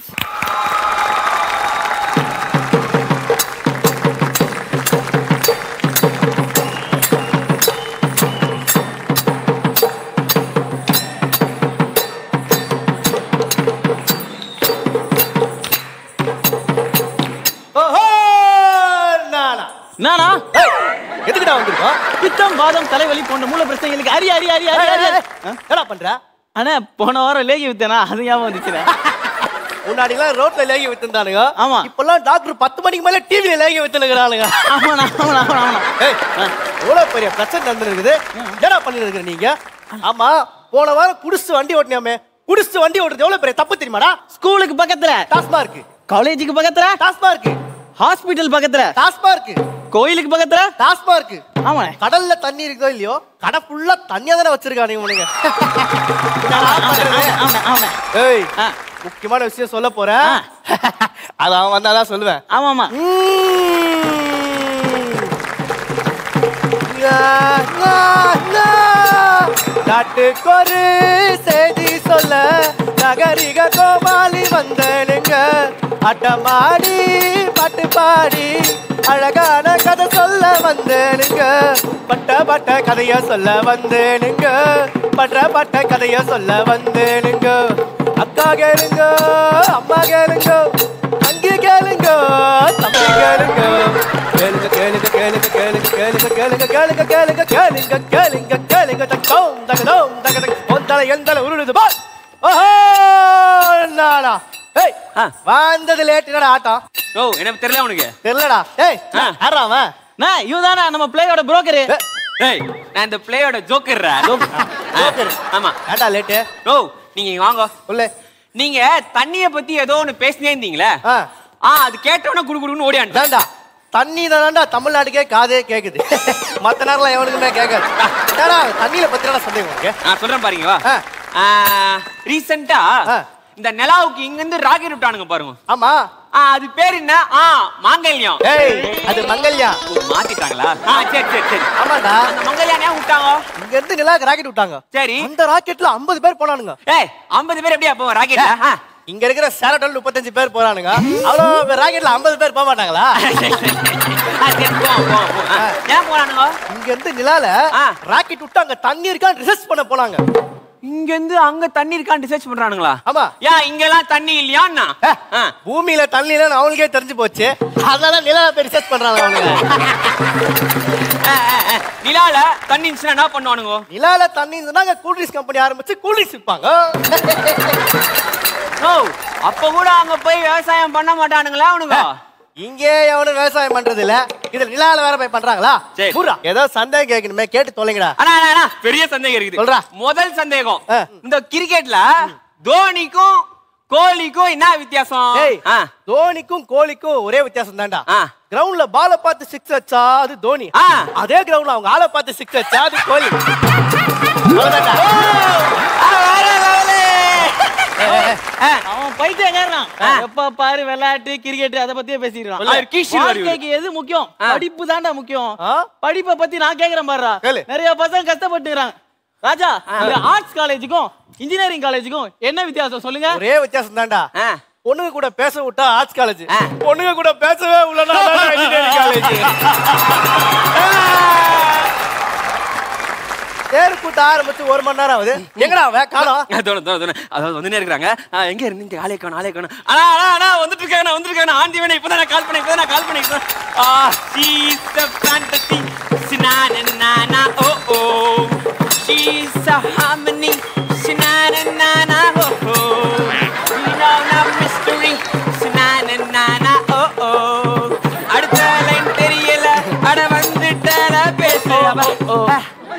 நானா எதுக்குடா வந்திருக்கோம் பித்தம் வாதம் தலைவலி போன்ற மூல பிரச்சனைகளுக்கு அரி அரி அரி அரி அரி என்னடா பண்ற அண்ணா போன வாரம் லேகி வித்தேனா அது ஞாபகம் வந்துச்சுண்ணே முன்னாடி எல்லாம் ரோட்ல லேகி வித்துருந்தானுங்க ஆமா இப்பெல்லாம் டாக்டர் பத்து மணிக்கு மேல டிவில லேகி வித்துனுங்கிறானுங்க ஆமாண்ணா ஆமாண்ணா ஆமாண்ணா ஏய் எவ்வளவு பெரிய பிரச்சனை நடந்துருக்குது என்னடா பண்ணிட்டு இருக்கிற நீங்க ஆமா போன வாரம் குடிச்சு வண்டி ஓட்டினாமே குடிச்சு வண்டி ஓட்டுறது எவ்வளவு பெரிய தப்பு தெரியுமாடா ஸ்கூலுக்கு பக்கத்துல டாஸ்மார்க் காலேஜுக்கு பக்கத்துல டாஸ்மார்க் ஹாஸ்பிட்டல் பக்கத்துல டாஸ்மார்க் கோயிலுக்கு பக்கத்துல டாஸ்மார்க் ஆமா கடல்ல தண்ணி இருக்குதோ இல்லையோ கடை ஃபுல்லா தண்ணியா தானே வச்சிருக்கானுங்க உனக்கு ஏய் முக்கியமான விஷயம் சொல்ல போறேன் அது அவன் வந்தாதான் சொல்லுவேன் ஆமா ஆமா நாட்டுக்கொரு செய்தி சொல்ல நகரிக கோமாளி வந்தனுங்க அட்டமாடி பாட்டு பாடி அழகான கதை சொல்ல வந்தேனுங்க பட்ட பட்ட கதைய சொல்ல வந்தேனுங்க பட்ட பட்ட கதைய சொல்ல வந்தேனுங்க அக்கா கேளுங்க அம்மா கேளுங்க தங்கி கேளுங்க தம்பி கேளுங்க கேளுங்க கேளுங்க கேளுங்க கேளுங்க கேளுங்க கேளுங்க கேளுங்க கேளுங்க கேளுங்க கேளுங்க கேளுங்க தக்கோம் தகதோம் தகதக் ஒந்தல எந்தல உருளுது பா ஓஹோ நாடா ஏய் வந்தது லேட் என்னடா ஆட்டம் ஓ எனக்கு தெரியல உனக்கு தெரியலடா ஏய் யாரா அவன் நான் இவதானா நம்ம பிளேயோட புரோக்கரு ஏய் நான் இந்த பிளேயோட ஜோக்கர்ரா ஜோக்கர் ஆமா ஏன்டா லேட்டு ஓ நீங்க இங்க வாங்க சொல்லு நீங்க தண்ணிய பத்தி ஏதோ ஒன்னு பேசினே இருந்தீங்களே ஆ அது கேட்டவன குடு குடுன்னு ஓடியாண்டு ஏன்டா தண்ணி தானடா தமிழ்நாட்டுக்கே காதே கேக்குது மத்த நேரம்லாம் எவனுக்குமே கேட்காது ஏடா தண்ணியில பத்திரடா சந்தேகம் உனக்கு நான் சொல்றேன் பாருங்க வா ரீசெண்டா இந்த நிலாவுக்கு இங்க இருந்து ராக்கெட் விட்டானுங்க பாருங்க ஆமா ஆ அது பேர் என்ன ஆ மாங்கல்யம் ஏய் அது மங்கல்யா மாத்திட்டாங்களா ஆ சரி சரி சரி ஆமாடா அந்த மங்கல்யானே விட்டாங்க இங்க இருந்து நிலாக்கு ராக்கெட் விட்டாங்க சரி அந்த ராக்கெட்ல 50 பேர் போனானுங்க ஏய் 50 பேர் எப்படியா போவோம் ராக்கெட்ல இங்க இருக்கிற சேரட்டோல் முப்பத்தஞ்சு பேர் போறானுங்க அவ்வளவு ராக்கெட்ல 50 பேர் போக மாட்டாங்களா ஏன் போறானுங்க இங்க இருந்து நிலால ராக்கெட் விட்டு அங்க தண்ணி இருக்கான்னு ரிசர்ச் பண்ண போனாங்க இங்க இருந்து அங்க தண்ணி இருக்கான்னு ரிசர்ச் பண்றானுங்களா ஆமா ஏன் இங்க எல்லாம் தண்ணி இல்லையான்னா பூமியில தண்ணி இல்லைன்னு அவங்களுக்கே தெரிஞ்சு போச்சு அதனால நிலால போய் ரிசர்ச் பண்றாங்க அவனுங்க நிலால தண்ணி இருந்துச்சுன்னா என்ன பண்ணுவானுங்க நிலால தண்ணி இருந்ததுன்னா அங்க கூல்ட்ரிங்க்ஸ் கம்பெனி ஆரம்பிச்சு கூல்ட்ரிங்க்ஸ் விற்பாங்க ஓ அப்ப கூட அங்க போய் விவசாயம் பண்ண மாட்டானுங்களா அவனுங்க இங்கே எவனும் விவசாயம் பண்றது இல்ல இதுல நிலால வேற போய் பண்றாங்களா பூரா ஏதோ சந்தேகம் கேட்கணுமே கேட்டு தொலைங்கடா அண்ணா அண்ணா, அண்ணா பெரிய சந்தேகம் இருக்குது சொல்றா. முதல் சந்தேகம் இந்த கிரிக்கெட்ல தோனிக்கும் கோலிக்கும் என்ன வித்தியாசம் ஏய் ஆ. தோனிக்கும் கோலிக்கும் ஒரே வித்தியாசம் தான்டா ஆ. கிரவுண்ட்ல பால பார்த்து சிக்ஸ் வச்சா அது தோனி ஆ. அதே கிரவுண்ட்ல அவங்க ஆளை பார்த்து சிக்ஸ் வச்சா அது கோலி அவ்வளவுதான்டா. அவன் பைத்தியக்காரன் எப்ப பாரு விளையாட்டு கிரிக்கெட் அத பத்தியே பேசிக்கிறான் அவர் கீஷி வருவாரு. வாழ்க்கைக்கு எது முக்கியம் ஆ. படிப்பு தான்டா முக்கியம் ஆ? படிப்பை பத்தி நான் கேக்குறேன் பாருடா கேளு. நிறைய பசங்க கஷ்டப்பட்டுக்கிறாங்க ராஜா இந்த ஆர்ட்ஸ் காலேஜுக்கும் இன்ஜினியரிங் காலேஜுக்கும் என்ன வித்தியாசம் சொல்லுங்க ஒரே வித்தியாசம் தான்டா ஆ. பொண்ணுங்க கூட பேச விட்டா ஆர்ட்ஸ் காலேஜ் பொண்ணுங்க கூட பேசவே உள்ளனா இன்ஜினியரிங் காலேஜ் தேர் கூட்ட ஆரம்பிச்சு ஒரு மணி நேரம் ஆகுது எங்கடா அவன் காணோம் தோணு, தோணு, தோணு. அதாவது வந்துனே இருக்கிறாங்க ஆ, எங்க இருந்தீங்க ஆளே காணும் ஆளே காணும் அண்ணா அண்ணா அண்ணா வந்துட்டு இருக்காங்க நான் வந்துட்டு இருக்காங்க ஆண்டி வேணா இப்பதான் நான் கால் பண்ணேன் இப்பதான் நான் கால் பண்ணேன் இப்பதான். Ah she's a fantasy sinana nana oh oh she's a harmony sinana nana oh oh we know no mystery sinana nana oh oh அடுத்த லைன் தெரியல அட வந்துட்டல பேசு அவ.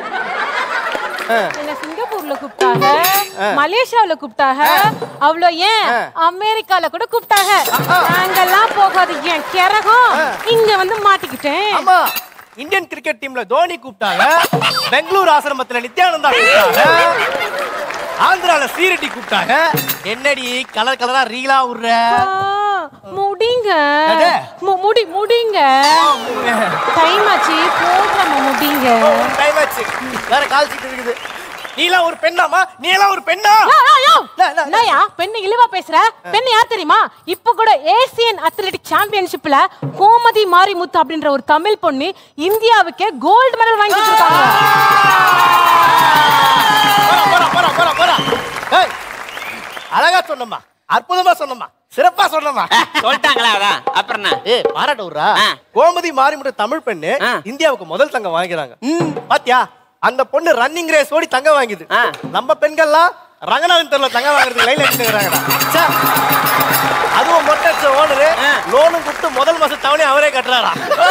என்ன சிங்கப்பூர்ல கூப்பிட்டாங்க மலேசியாவுல கூப்பிட்டாங்க அவ்வளோ ஏன் அமெரிக்கால கூட கூப்பிட்டாங்க நாங்கெல்லாம் போகாது ஏன் கிறகம் இங்க வந்து மாட்டிக்கிட்டேன் ஆமா இந்தியன் கிரிக்கெட் டீம்ல தோனி கூப்பிட்டாங்க பெங்களூர் ஆசிரமத்துல நித்யானந்தா கூப்பிட்டாங்க ஆந்திரால ஸ்ரீரெட்டி கூப்பிட்டாங்க என்னடி கலர் கலரா ரீலா விடுற முடிங்க எது? மு- முடி முடிங்க டைம் ஆச்சு போடுறோம் முடிங்க டைம் ஆச்சு வேற கால் சீட் இருக்குது நீலாம் ஒரு பெண்ணாமா நீ எல்லாம் ஒரு பெண்ணா யோ, யோ, யோ. என்னய்யா, பெண்ணு இழிவா பேசுற பெண்ணு யார் தெரியுமா இப்ப கூட ஏசியன் அத்லெட்டிக் சாம்பியன்ஷிப்ல கோமதி மாரிமுத்து அப்படின்ற ஒரு தமிழ் பொண்ணு இந்தியாவுக்கே கோல்டு மெடல் வாங்கி கொடுத்தாங்க போறா போறா போறா போறா ஏய், அழகா சொன்னம்மா அற்புதமா சொன்னம்மா சிறப்பா சொன்னம்மா சொல்லிட்டாங்களா அதான் அப்புறம் என்ன ஏ பாராட்ட விடுறா கோமதி மாரிமுட்டு தமிழ் பெண்ணு இந்தியாவுக்கு முதல் தங்கம் வாங்கிக்கிறாங்க பாத்தியா அந்த பொண்ணு ரன்னிங் ரேஸ் ஓடி தங்கம் வாங்குது நம்ம பெண்கள்லாம் ரங்கநாதன் தெருல தங்கம் வாங்குறதுக்கு லைன் எடுத்துக்கிறாங்கடா அதுவும் மொட்டை அடிச்ச ஓனரு லோனும் கொடுத்து முதல் மாசம் தவணை அவரே கட்டுறாரா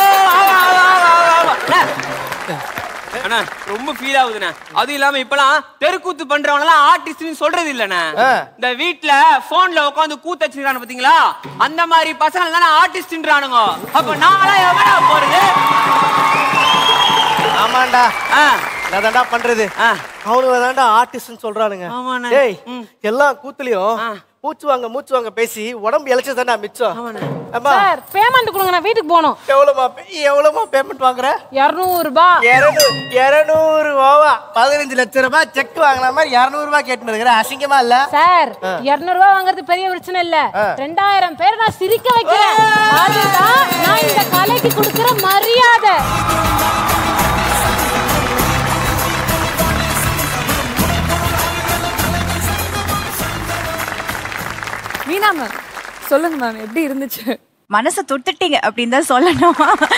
அண்ணா ரொம்ப ஃபீல் ஆகுதுண்ணே அதுவும் இல்லாம இப்பலாம் தெருக்கூத்து பண்றவங்க எல்லாம் ஆர்டிஸ்ட்னு சொல்றது இல்லண்ணே இந்த வீட்ல போன்ல உட்காந்து கூத்து வச்சிருக்கானு பாத்தீங்களா அந்த மாதிரி பசங்க தானே ஆர்டிஸ்ட்ன்றானுங்க அப்ப நாங்களா எவனா போறது ஆமாண்டா நான் தாண்டா பண்றது அவனுங்க தாண்டா ஆர்டிஸ்ட்னு சொல்றானுங்க டேய் எல்லாம் கூத்துலயும் மூச்சு வாங்க மூச்சு வாங்க பேசி உடம்பு இழைச்சது தாண்டா மிச்சம் அம்மா சார் பேமெண்ட் கொடுங்க நான் வீட்டுக்கு போகணும் எவ்வளவுமா எவ்வளவுமா பேமெண்ட் வாங்குற இருநூறு ரூபாய் இருநூறு இருநூறு ரூபாவா பதினஞ்சு லட்சம் ரூபாய் செக் வாங்கின மாதிரி இருநூறு ரூபாய் கேட்டு இருக்கிற அசிங்கமா இல்ல சார் இருநூறு ரூபாய் வாங்குறது பெரிய பிரச்சனை இல்ல ரெண்டாயிரம் பேர் நான் சிரிக்க வைக்கிறேன் அதுதான் நான் இந்த கலைக்கு கொடுக்கிற மரியாதை மீனா மேம் சொல்லுங்க மேம் எப்படி இருந்துச்சு மனசை தொட்டுட்டீங்க அப்படின்னு தான் சொல்லணும்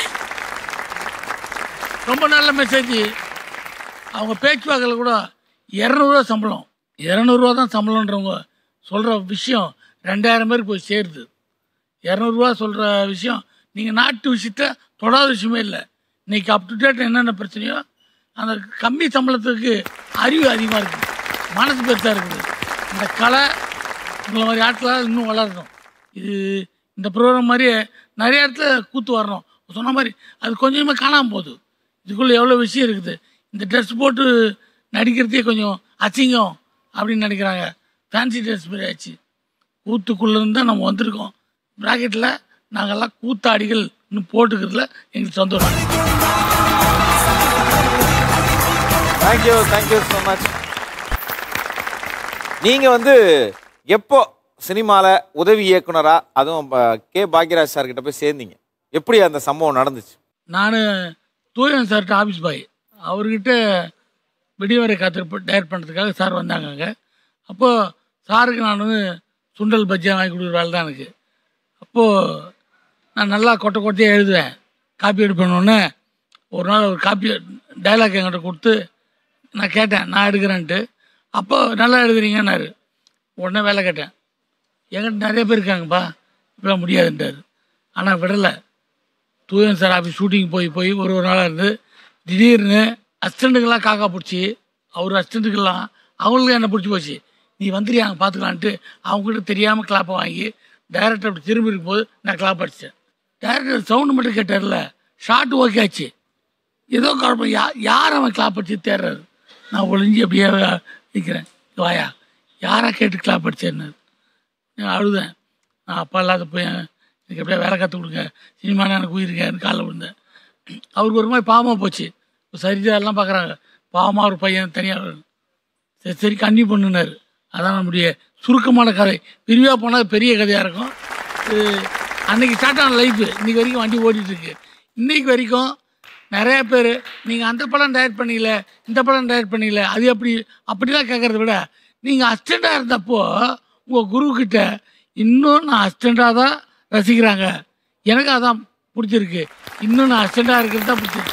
ரொம்ப நல்ல மெசேஜ் அவங்க பேச்சுவாக்கில் கூட இரநூறுவா சம்பளம் இரநூறுவா தான் சம்பளன்றவங்க சொல்கிற விஷயம் ரெண்டாயிரம் பேருக்கு போய் சேருது இரநூறுவா சொல்கிற விஷயம் நீங்கள் நாட்டு விஷயத்த தொடாத விஷயமே இல்லை இன்னைக்கு அப் டு டேட் என்னென்ன பிரச்சனையோ அந்த கம்மி சம்பளத்துக்கு அறிவு அதிகமாக இருக்குது மனசு பெருசாக இருக்குது இந்த கலை உங்களை மாதிரி ஆட்களாக இன்னும் வளரணும் இது இந்த ப்ரோக்ராம் மாதிரியே நிறைய இடத்துல கூத்து வரணும் சொன்ன மாதிரி அது கொஞ்சமாக காணாமல் போகுது இதுக்குள்ளே எவ்வளோ விஷயம் இருக்குது இந்த ட்ரெஸ் போட்டு நடிக்கிறதே கொஞ்சம் அசிங்கம் அப்படின்னு நினைக்கிறாங்க ஃபேன்சி ட்ரெஸ் மாதிரி ஆச்சு கூத்துக்குள்ளே இருந்து தான் நம்ம வந்திருக்கோம் ப்ராக்கெட்டில் நாங்கெல்லாம் கூத்தாடிகள் போட்டுக்கிறதுல எங்களுக்கு சந்தோஷம் தேங்க்யூ தேங்க்யூ ஸோ மச் நீங்க வந்து எப்போ சினிமால உதவி இயக்குனரா அதுவும் ப- கே பாக்யராஜ் சார் கிட்ட போய் சேர்ந்தீங்க எப்படி அந்த சம்பவம் நடந்துச்சு நான் தூயன் சார்கிட்ட ஆஃபீஸ் பாய் அவர்கிட்ட விடிவரை காத்திருப்பு டயர் பண்ணுறதுக்காக சார் வந்தாங்க அங்கே அப்போது சாருக்கு நான் வந்து சுண்டல் பஜ்ஜியாக வாங்கி கொடுக்குற வேலை தான் எனக்கு அப்போது நான் நல்லா கொட்டை கொட்டையாக எழுதுவேன் காப்பி எடுப்பேன்னு ஒரு நாள் ஒரு காப்பி டைலாக் என்கிட்ட கொடுத்து நான் கேட்டேன் நான் எடுக்கிறேன்ட்டு அப்போ நல்லா எழுதுறீங்கன்னாரு உடனே வேலை கேட்டேன் என்கிட்ட நிறைய பேர் இருக்காங்கப்பா இப்பெல்லாம் முடியாதுன்ட்டார் ஆனால் விடலை தூயன் சார் ஆஃபீஸ் ஷூட்டிங் போய் போய் ஒரு ஒரு நாளாக இருந்து திடீர்னு அசிஸ்டண்ட்டுக்கெல்லாம் காக்கா பிடிச்சி அவர் அசிஸ்டண்ட்டுக்கெல்லாம் அவங்களுக்கு என்ன பிடிச்சி போச்சு நீ வந்துறியா அங்கே பார்த்துக்கலான்ட்டு அவங்ககிட்ட தெரியாமல் கிளாப்பை வாங்கி டைரக்டர் அப்படி திரும்பி இருக்கும்போது நான் கிளாப் அடித்தேன் டைரக்டர் சவுண்டு மட்டும் கேட்டார்ல ஷார்ட் ஓகே ஆச்சு ஏதோ குழப்பம் யா யார் அவன் கிளாப் அடிச்சு தேடுறாரு நான் ஒளிஞ்சு அப்படியே நிற்கிறேன் வாயா யாரா கேட்டு கிளாப் அடிச்சேன்னு நான் அழுதேன் நான் அப்பா இல்லாத போய் எனக்கு எப்படியா வேலை கற்றுக் கொடுங்க சினிமானா எனக்கு உயிருங்கன்னு காலைல விழுந்தேன் அவருக்கு ஒரு மாதிரி பாவமாக போச்சு இப்போ சரிதா எல்லாம் பார்க்குறாங்க பாவமாக ஒரு பையன் தனியாக சரி சரி கண்ணி பண்ணுனார் அதான் நம்முடைய சுருக்கமான கதை விரிவாக போனால் பெரிய கதையாக இருக்கும் இது அன்னைக்கு ஸ்டார்ட் ஆன லைஃப் இன்னைக்கு வரைக்கும் வண்டி ஓடிட்டு இருக்கு இன்னைக்கு வரைக்கும் நிறைய பேர் நீங்கள் அந்த படம் டயட் பண்ணீங்கள இந்த படம் டயட் பண்ணீங்கள அது எப்படி அப்படிலாம் கேட்குறத விட நீங்கள் அசிஸ்டண்ட்டாக இருந்தப்போ உங்கள் குருக்கிட்ட இன்னும் நான் அசிஸ்டண்ட்டாக தான் ரசிக்கிறாங்க எனக்கு அதான் பிடிச்சிருக்கு இன்னும் நான் அசிஸ்டண்ட்டாக இருக்கிறது தான் பிடிச்சிருக்கு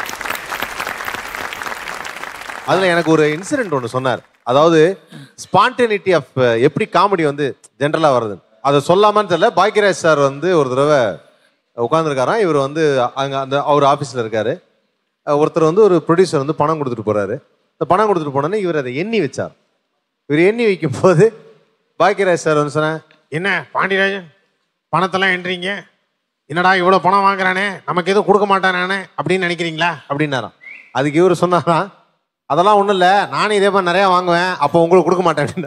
அதுல எனக்கு ஒரு இன்சிடென்ட் ஒன்று சொன்னார் அதாவது ஸ்பான்டேனிட்டி ஆஃப் எப்படி காமெடி வந்து ஜென்ரலா வருது அதை சொல்லாமான்னு தெரியல பாக்யராஜ் சார் வந்து ஒரு தடவை உட்காந்துருக்காராம் இவர் வந்து அங்கே அந்த அவர் ஆஃபீஸில் இருக்காரு அஹ் ஒருத்தர் வந்து ஒரு ப்ரொடியூசர் வந்து பணம் கொடுத்துட்டு போறாரு இந்த பணம் கொடுத்துட்டு போனோன்னே இவர் அதை எண்ணி வச்சார் இவர் எண்ணி வைக்கும் போது பாக்யராஜ் சார் வந்து சொன்னேன் என்ன பாண்டியராஜன் பணத்தெல்லாம் எண்றீங்க என்னடா இவ்வளோ பணம் வாங்குறானே நமக்கு எதுவும் கொடுக்க மாட்டானே அப்படின்னு நினைக்கிறீங்களா அப்படின்னாராம் அதுக்கு இவர் சொன்னாராம் அதெல்லாம் ஒன்றும் இல்லை நானும் இதே மாதிரி நிறையா வாங்குவேன் அப்போ உங்களுக்கு கொடுக்க மாட்டேன் அப்படின்னா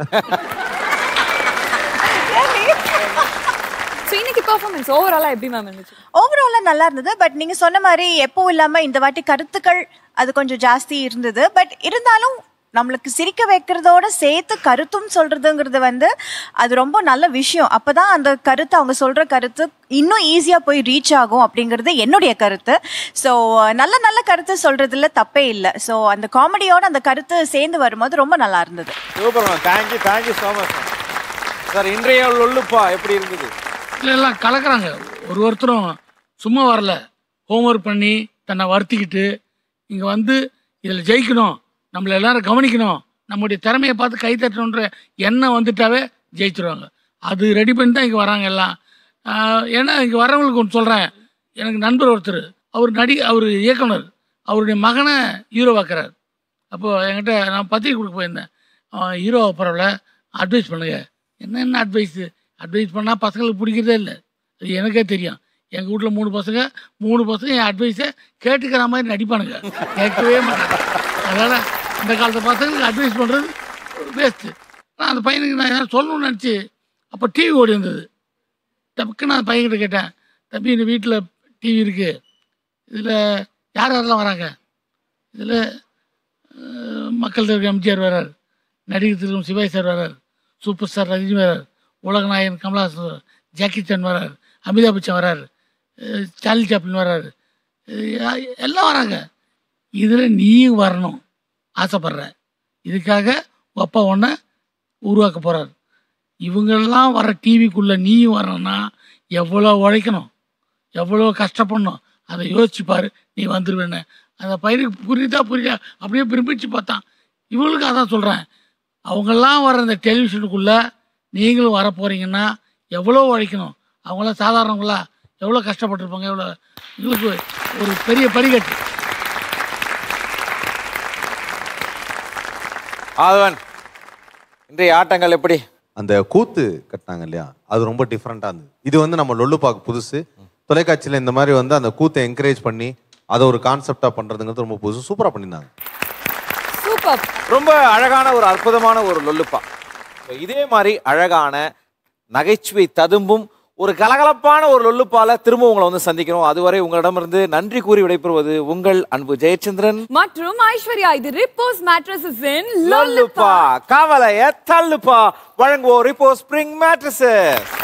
ஸோ இன்னைக்கு பெர்ஃபார்மன்ஸ் ஓவராலாக எப்படி மேம் இருந்துச்சு ஓவராலாக நல்லா இருந்தது பட் நீங்கள் சொன்ன மாதிரி எப்பவும் இல்லாமல் இந்த வாட்டி கருத்துக்கள் அது கொஞ்சம் ஜாஸ்தி இருந்தது பட் இருந்தாலும் நம்மளுக்கு சிரிக்க வைக்கிறதோட சேர்த்து கருத்தும் சொல்றதுங்கிறது வந்து அது ரொம்ப நல்ல விஷயம் அப்பதான் அந்த கருத்து அவங்க சொல்ற கருத்து இன்னும் ஈஸியா போய் ரீச் ஆகும் அப்படிங்கிறது என்னுடைய கருத்து ஸோ நல்ல நல்ல கருத்து சொல்றதுல தப்பே இல்லை ஸோ அந்த காமெடியோட அந்த கருத்து சேர்ந்து வரும்போது ரொம்ப நல்லா இருந்தது super ma'am thank you thank you so much sir இன்றைய லொல்லுப்பா எப்படி இருந்தது இல்லை எல்லாம் கலக்குறாங்க ஒரு ஒருத்தரும் சும்மா வரல ஹோம்ஒர்க் பண்ணி தன்னை வருத்திக்கிட்டு இங்கே வந்து இதில் ஜெயிக்கணும் நம்மளை எல்லாரும் கவனிக்கணும் நம்முடைய திறமையை பார்த்து கை தட்டணுன்ற எண்ணம் வந்துட்டாவே ஜெயிச்சிருவாங்க அது ரெடி பண்ணி தான் இங்கே வராங்க எல்லாம் ஆஹ் ஏன்னா இங்கே வரவங்களுக்கு ஒன்று சொல்கிறேன் எனக்கு நண்பர் ஒருத்தர் அவர் நடி அவர் இயக்குனர் அவருடைய மகனை ஹீரோவாக்குறார் அப்போது என்கிட்ட நான் பத்திரிக்கை கொடுக்க போயிருந்தேன் அவன் ஹீரோவை பரவாயில்ல அட்வைஸ் பண்ணுங்க என்ன என்ன அட்வைஸு அட்வைஸ் பண்ணால் பசங்களுக்கு பிடிக்கிறதே இல்லை அது எனக்கே தெரியும் எங்கள் வீட்டில் மூணு பசங்க மூணு பசங்க என் அட்வைஸை கேட்டுக்கிற மாதிரி நடிப்பானுங்க கேட்கவே மாட்டாங்க அதனால் இந்த காலத்து பசங்களுக்கு அட்வைஸ் பண்ணுறது வேஸ்ட்டு நான் அந்த பையனுக்கு நான் எதாவது சொல்லணும்னு நினச்சி அப்போ டிவி ஓடி இருந்தது டப்புக்கு நான் பையன்கிட்ட கேட்டேன் தம்பி இந்த வீட்டில் டிவி இருக்குது இதில் யார் யாரெல்லாம் வராங்க இதில் மக்கள் தலைவர் எம்ஜிஆர் வரார் நடிகர் திரு சிவாஜி சார் வரார் சூப்பர் ஸ்டார் ரஜினி வரார் உலகநாயகன் கமலஹாசன் வரார் ஜாக்கி சான் வரார் அமிதாப் பச்சன் வரார் அஹ் சார்லி சாப்ளின் வரார் அஹ் எல்லாம் வராங்க இதில் நீயும் வரணும் ஆசைப்படுற இதுக்காக உங்கள் அப்பா ஒன்றை உருவாக்க போகிறார் இவங்கெல்லாம் வர டிவிக்குள்ளே நீயும் வரணும்னா எவ்வளோ உழைக்கணும் எவ்வளோ கஷ்டப்படணும் அதை யோசிச்சு பாரு நீ வந்துருவேன்னு அந்த பையனுக்கு புரியுதா புரியுதா அப்படியே பிரமிச்சு பார்த்தான் இவங்களுக்கு அதான் சொல்கிறேன் அவங்கெல்லாம் வர இந்த டெலிவிஷனுக்குள்ளே நீங்களும் வர போகிறீங்கன்னா எவ்வளோ உழைக்கணும் அவங்களாம் சாதாரணவங்களா எவ்வளோ கஷ்டப்பட்டிருப்பாங்க எவ்வளோ எங்களுக்கு ஒரு பெரிய படிக்கட்டு ஆதவன் இன்றைய ஆட்டங்கள் எப்படி அந்த கூத்து கட்டினாங்க இல்லையா அது ரொம்ப டிஃப்ரெண்ட்டாக இருந்தது இது வந்து நம்ம லொல்லுப்பாக்கு புதுசு தொலைக்காட்சியில் இந்த மாதிரி வந்து அந்த கூத்தை என்கரேஜ் பண்ணி அதை ஒரு கான்செப்டாக பண்ணுறதுங்கிறது ரொம்ப புதுசு சூப்பராக பண்ணியிருந்தாங்க சூப்பர் ரொம்ப அழகான ஒரு அற்புதமான ஒரு லொல்லுப்பா So, இதே மாதிரி அழகான நகைச்சுவை ததும்பும் ஒரு கலகலப்பான ஒரு லொல்லுப்பால திரும்ப உங்களை வந்து சந்திக்கிறோம் அதுவரை உங்களிடமிருந்து நன்றி கூறி விடைபெறுவது உங்கள் அன்பு ஜெயச்சந்திரன் மற்றும் ஐஸ்வர்யா இது ரிப்போஸ் மேட்ரஸஸ் இன் லொல்லுப்பா கவலைய தள்ளுப்பா வழங்குவோர் இப்போ ஸ்பிரிங் மேட்ரஸஸ்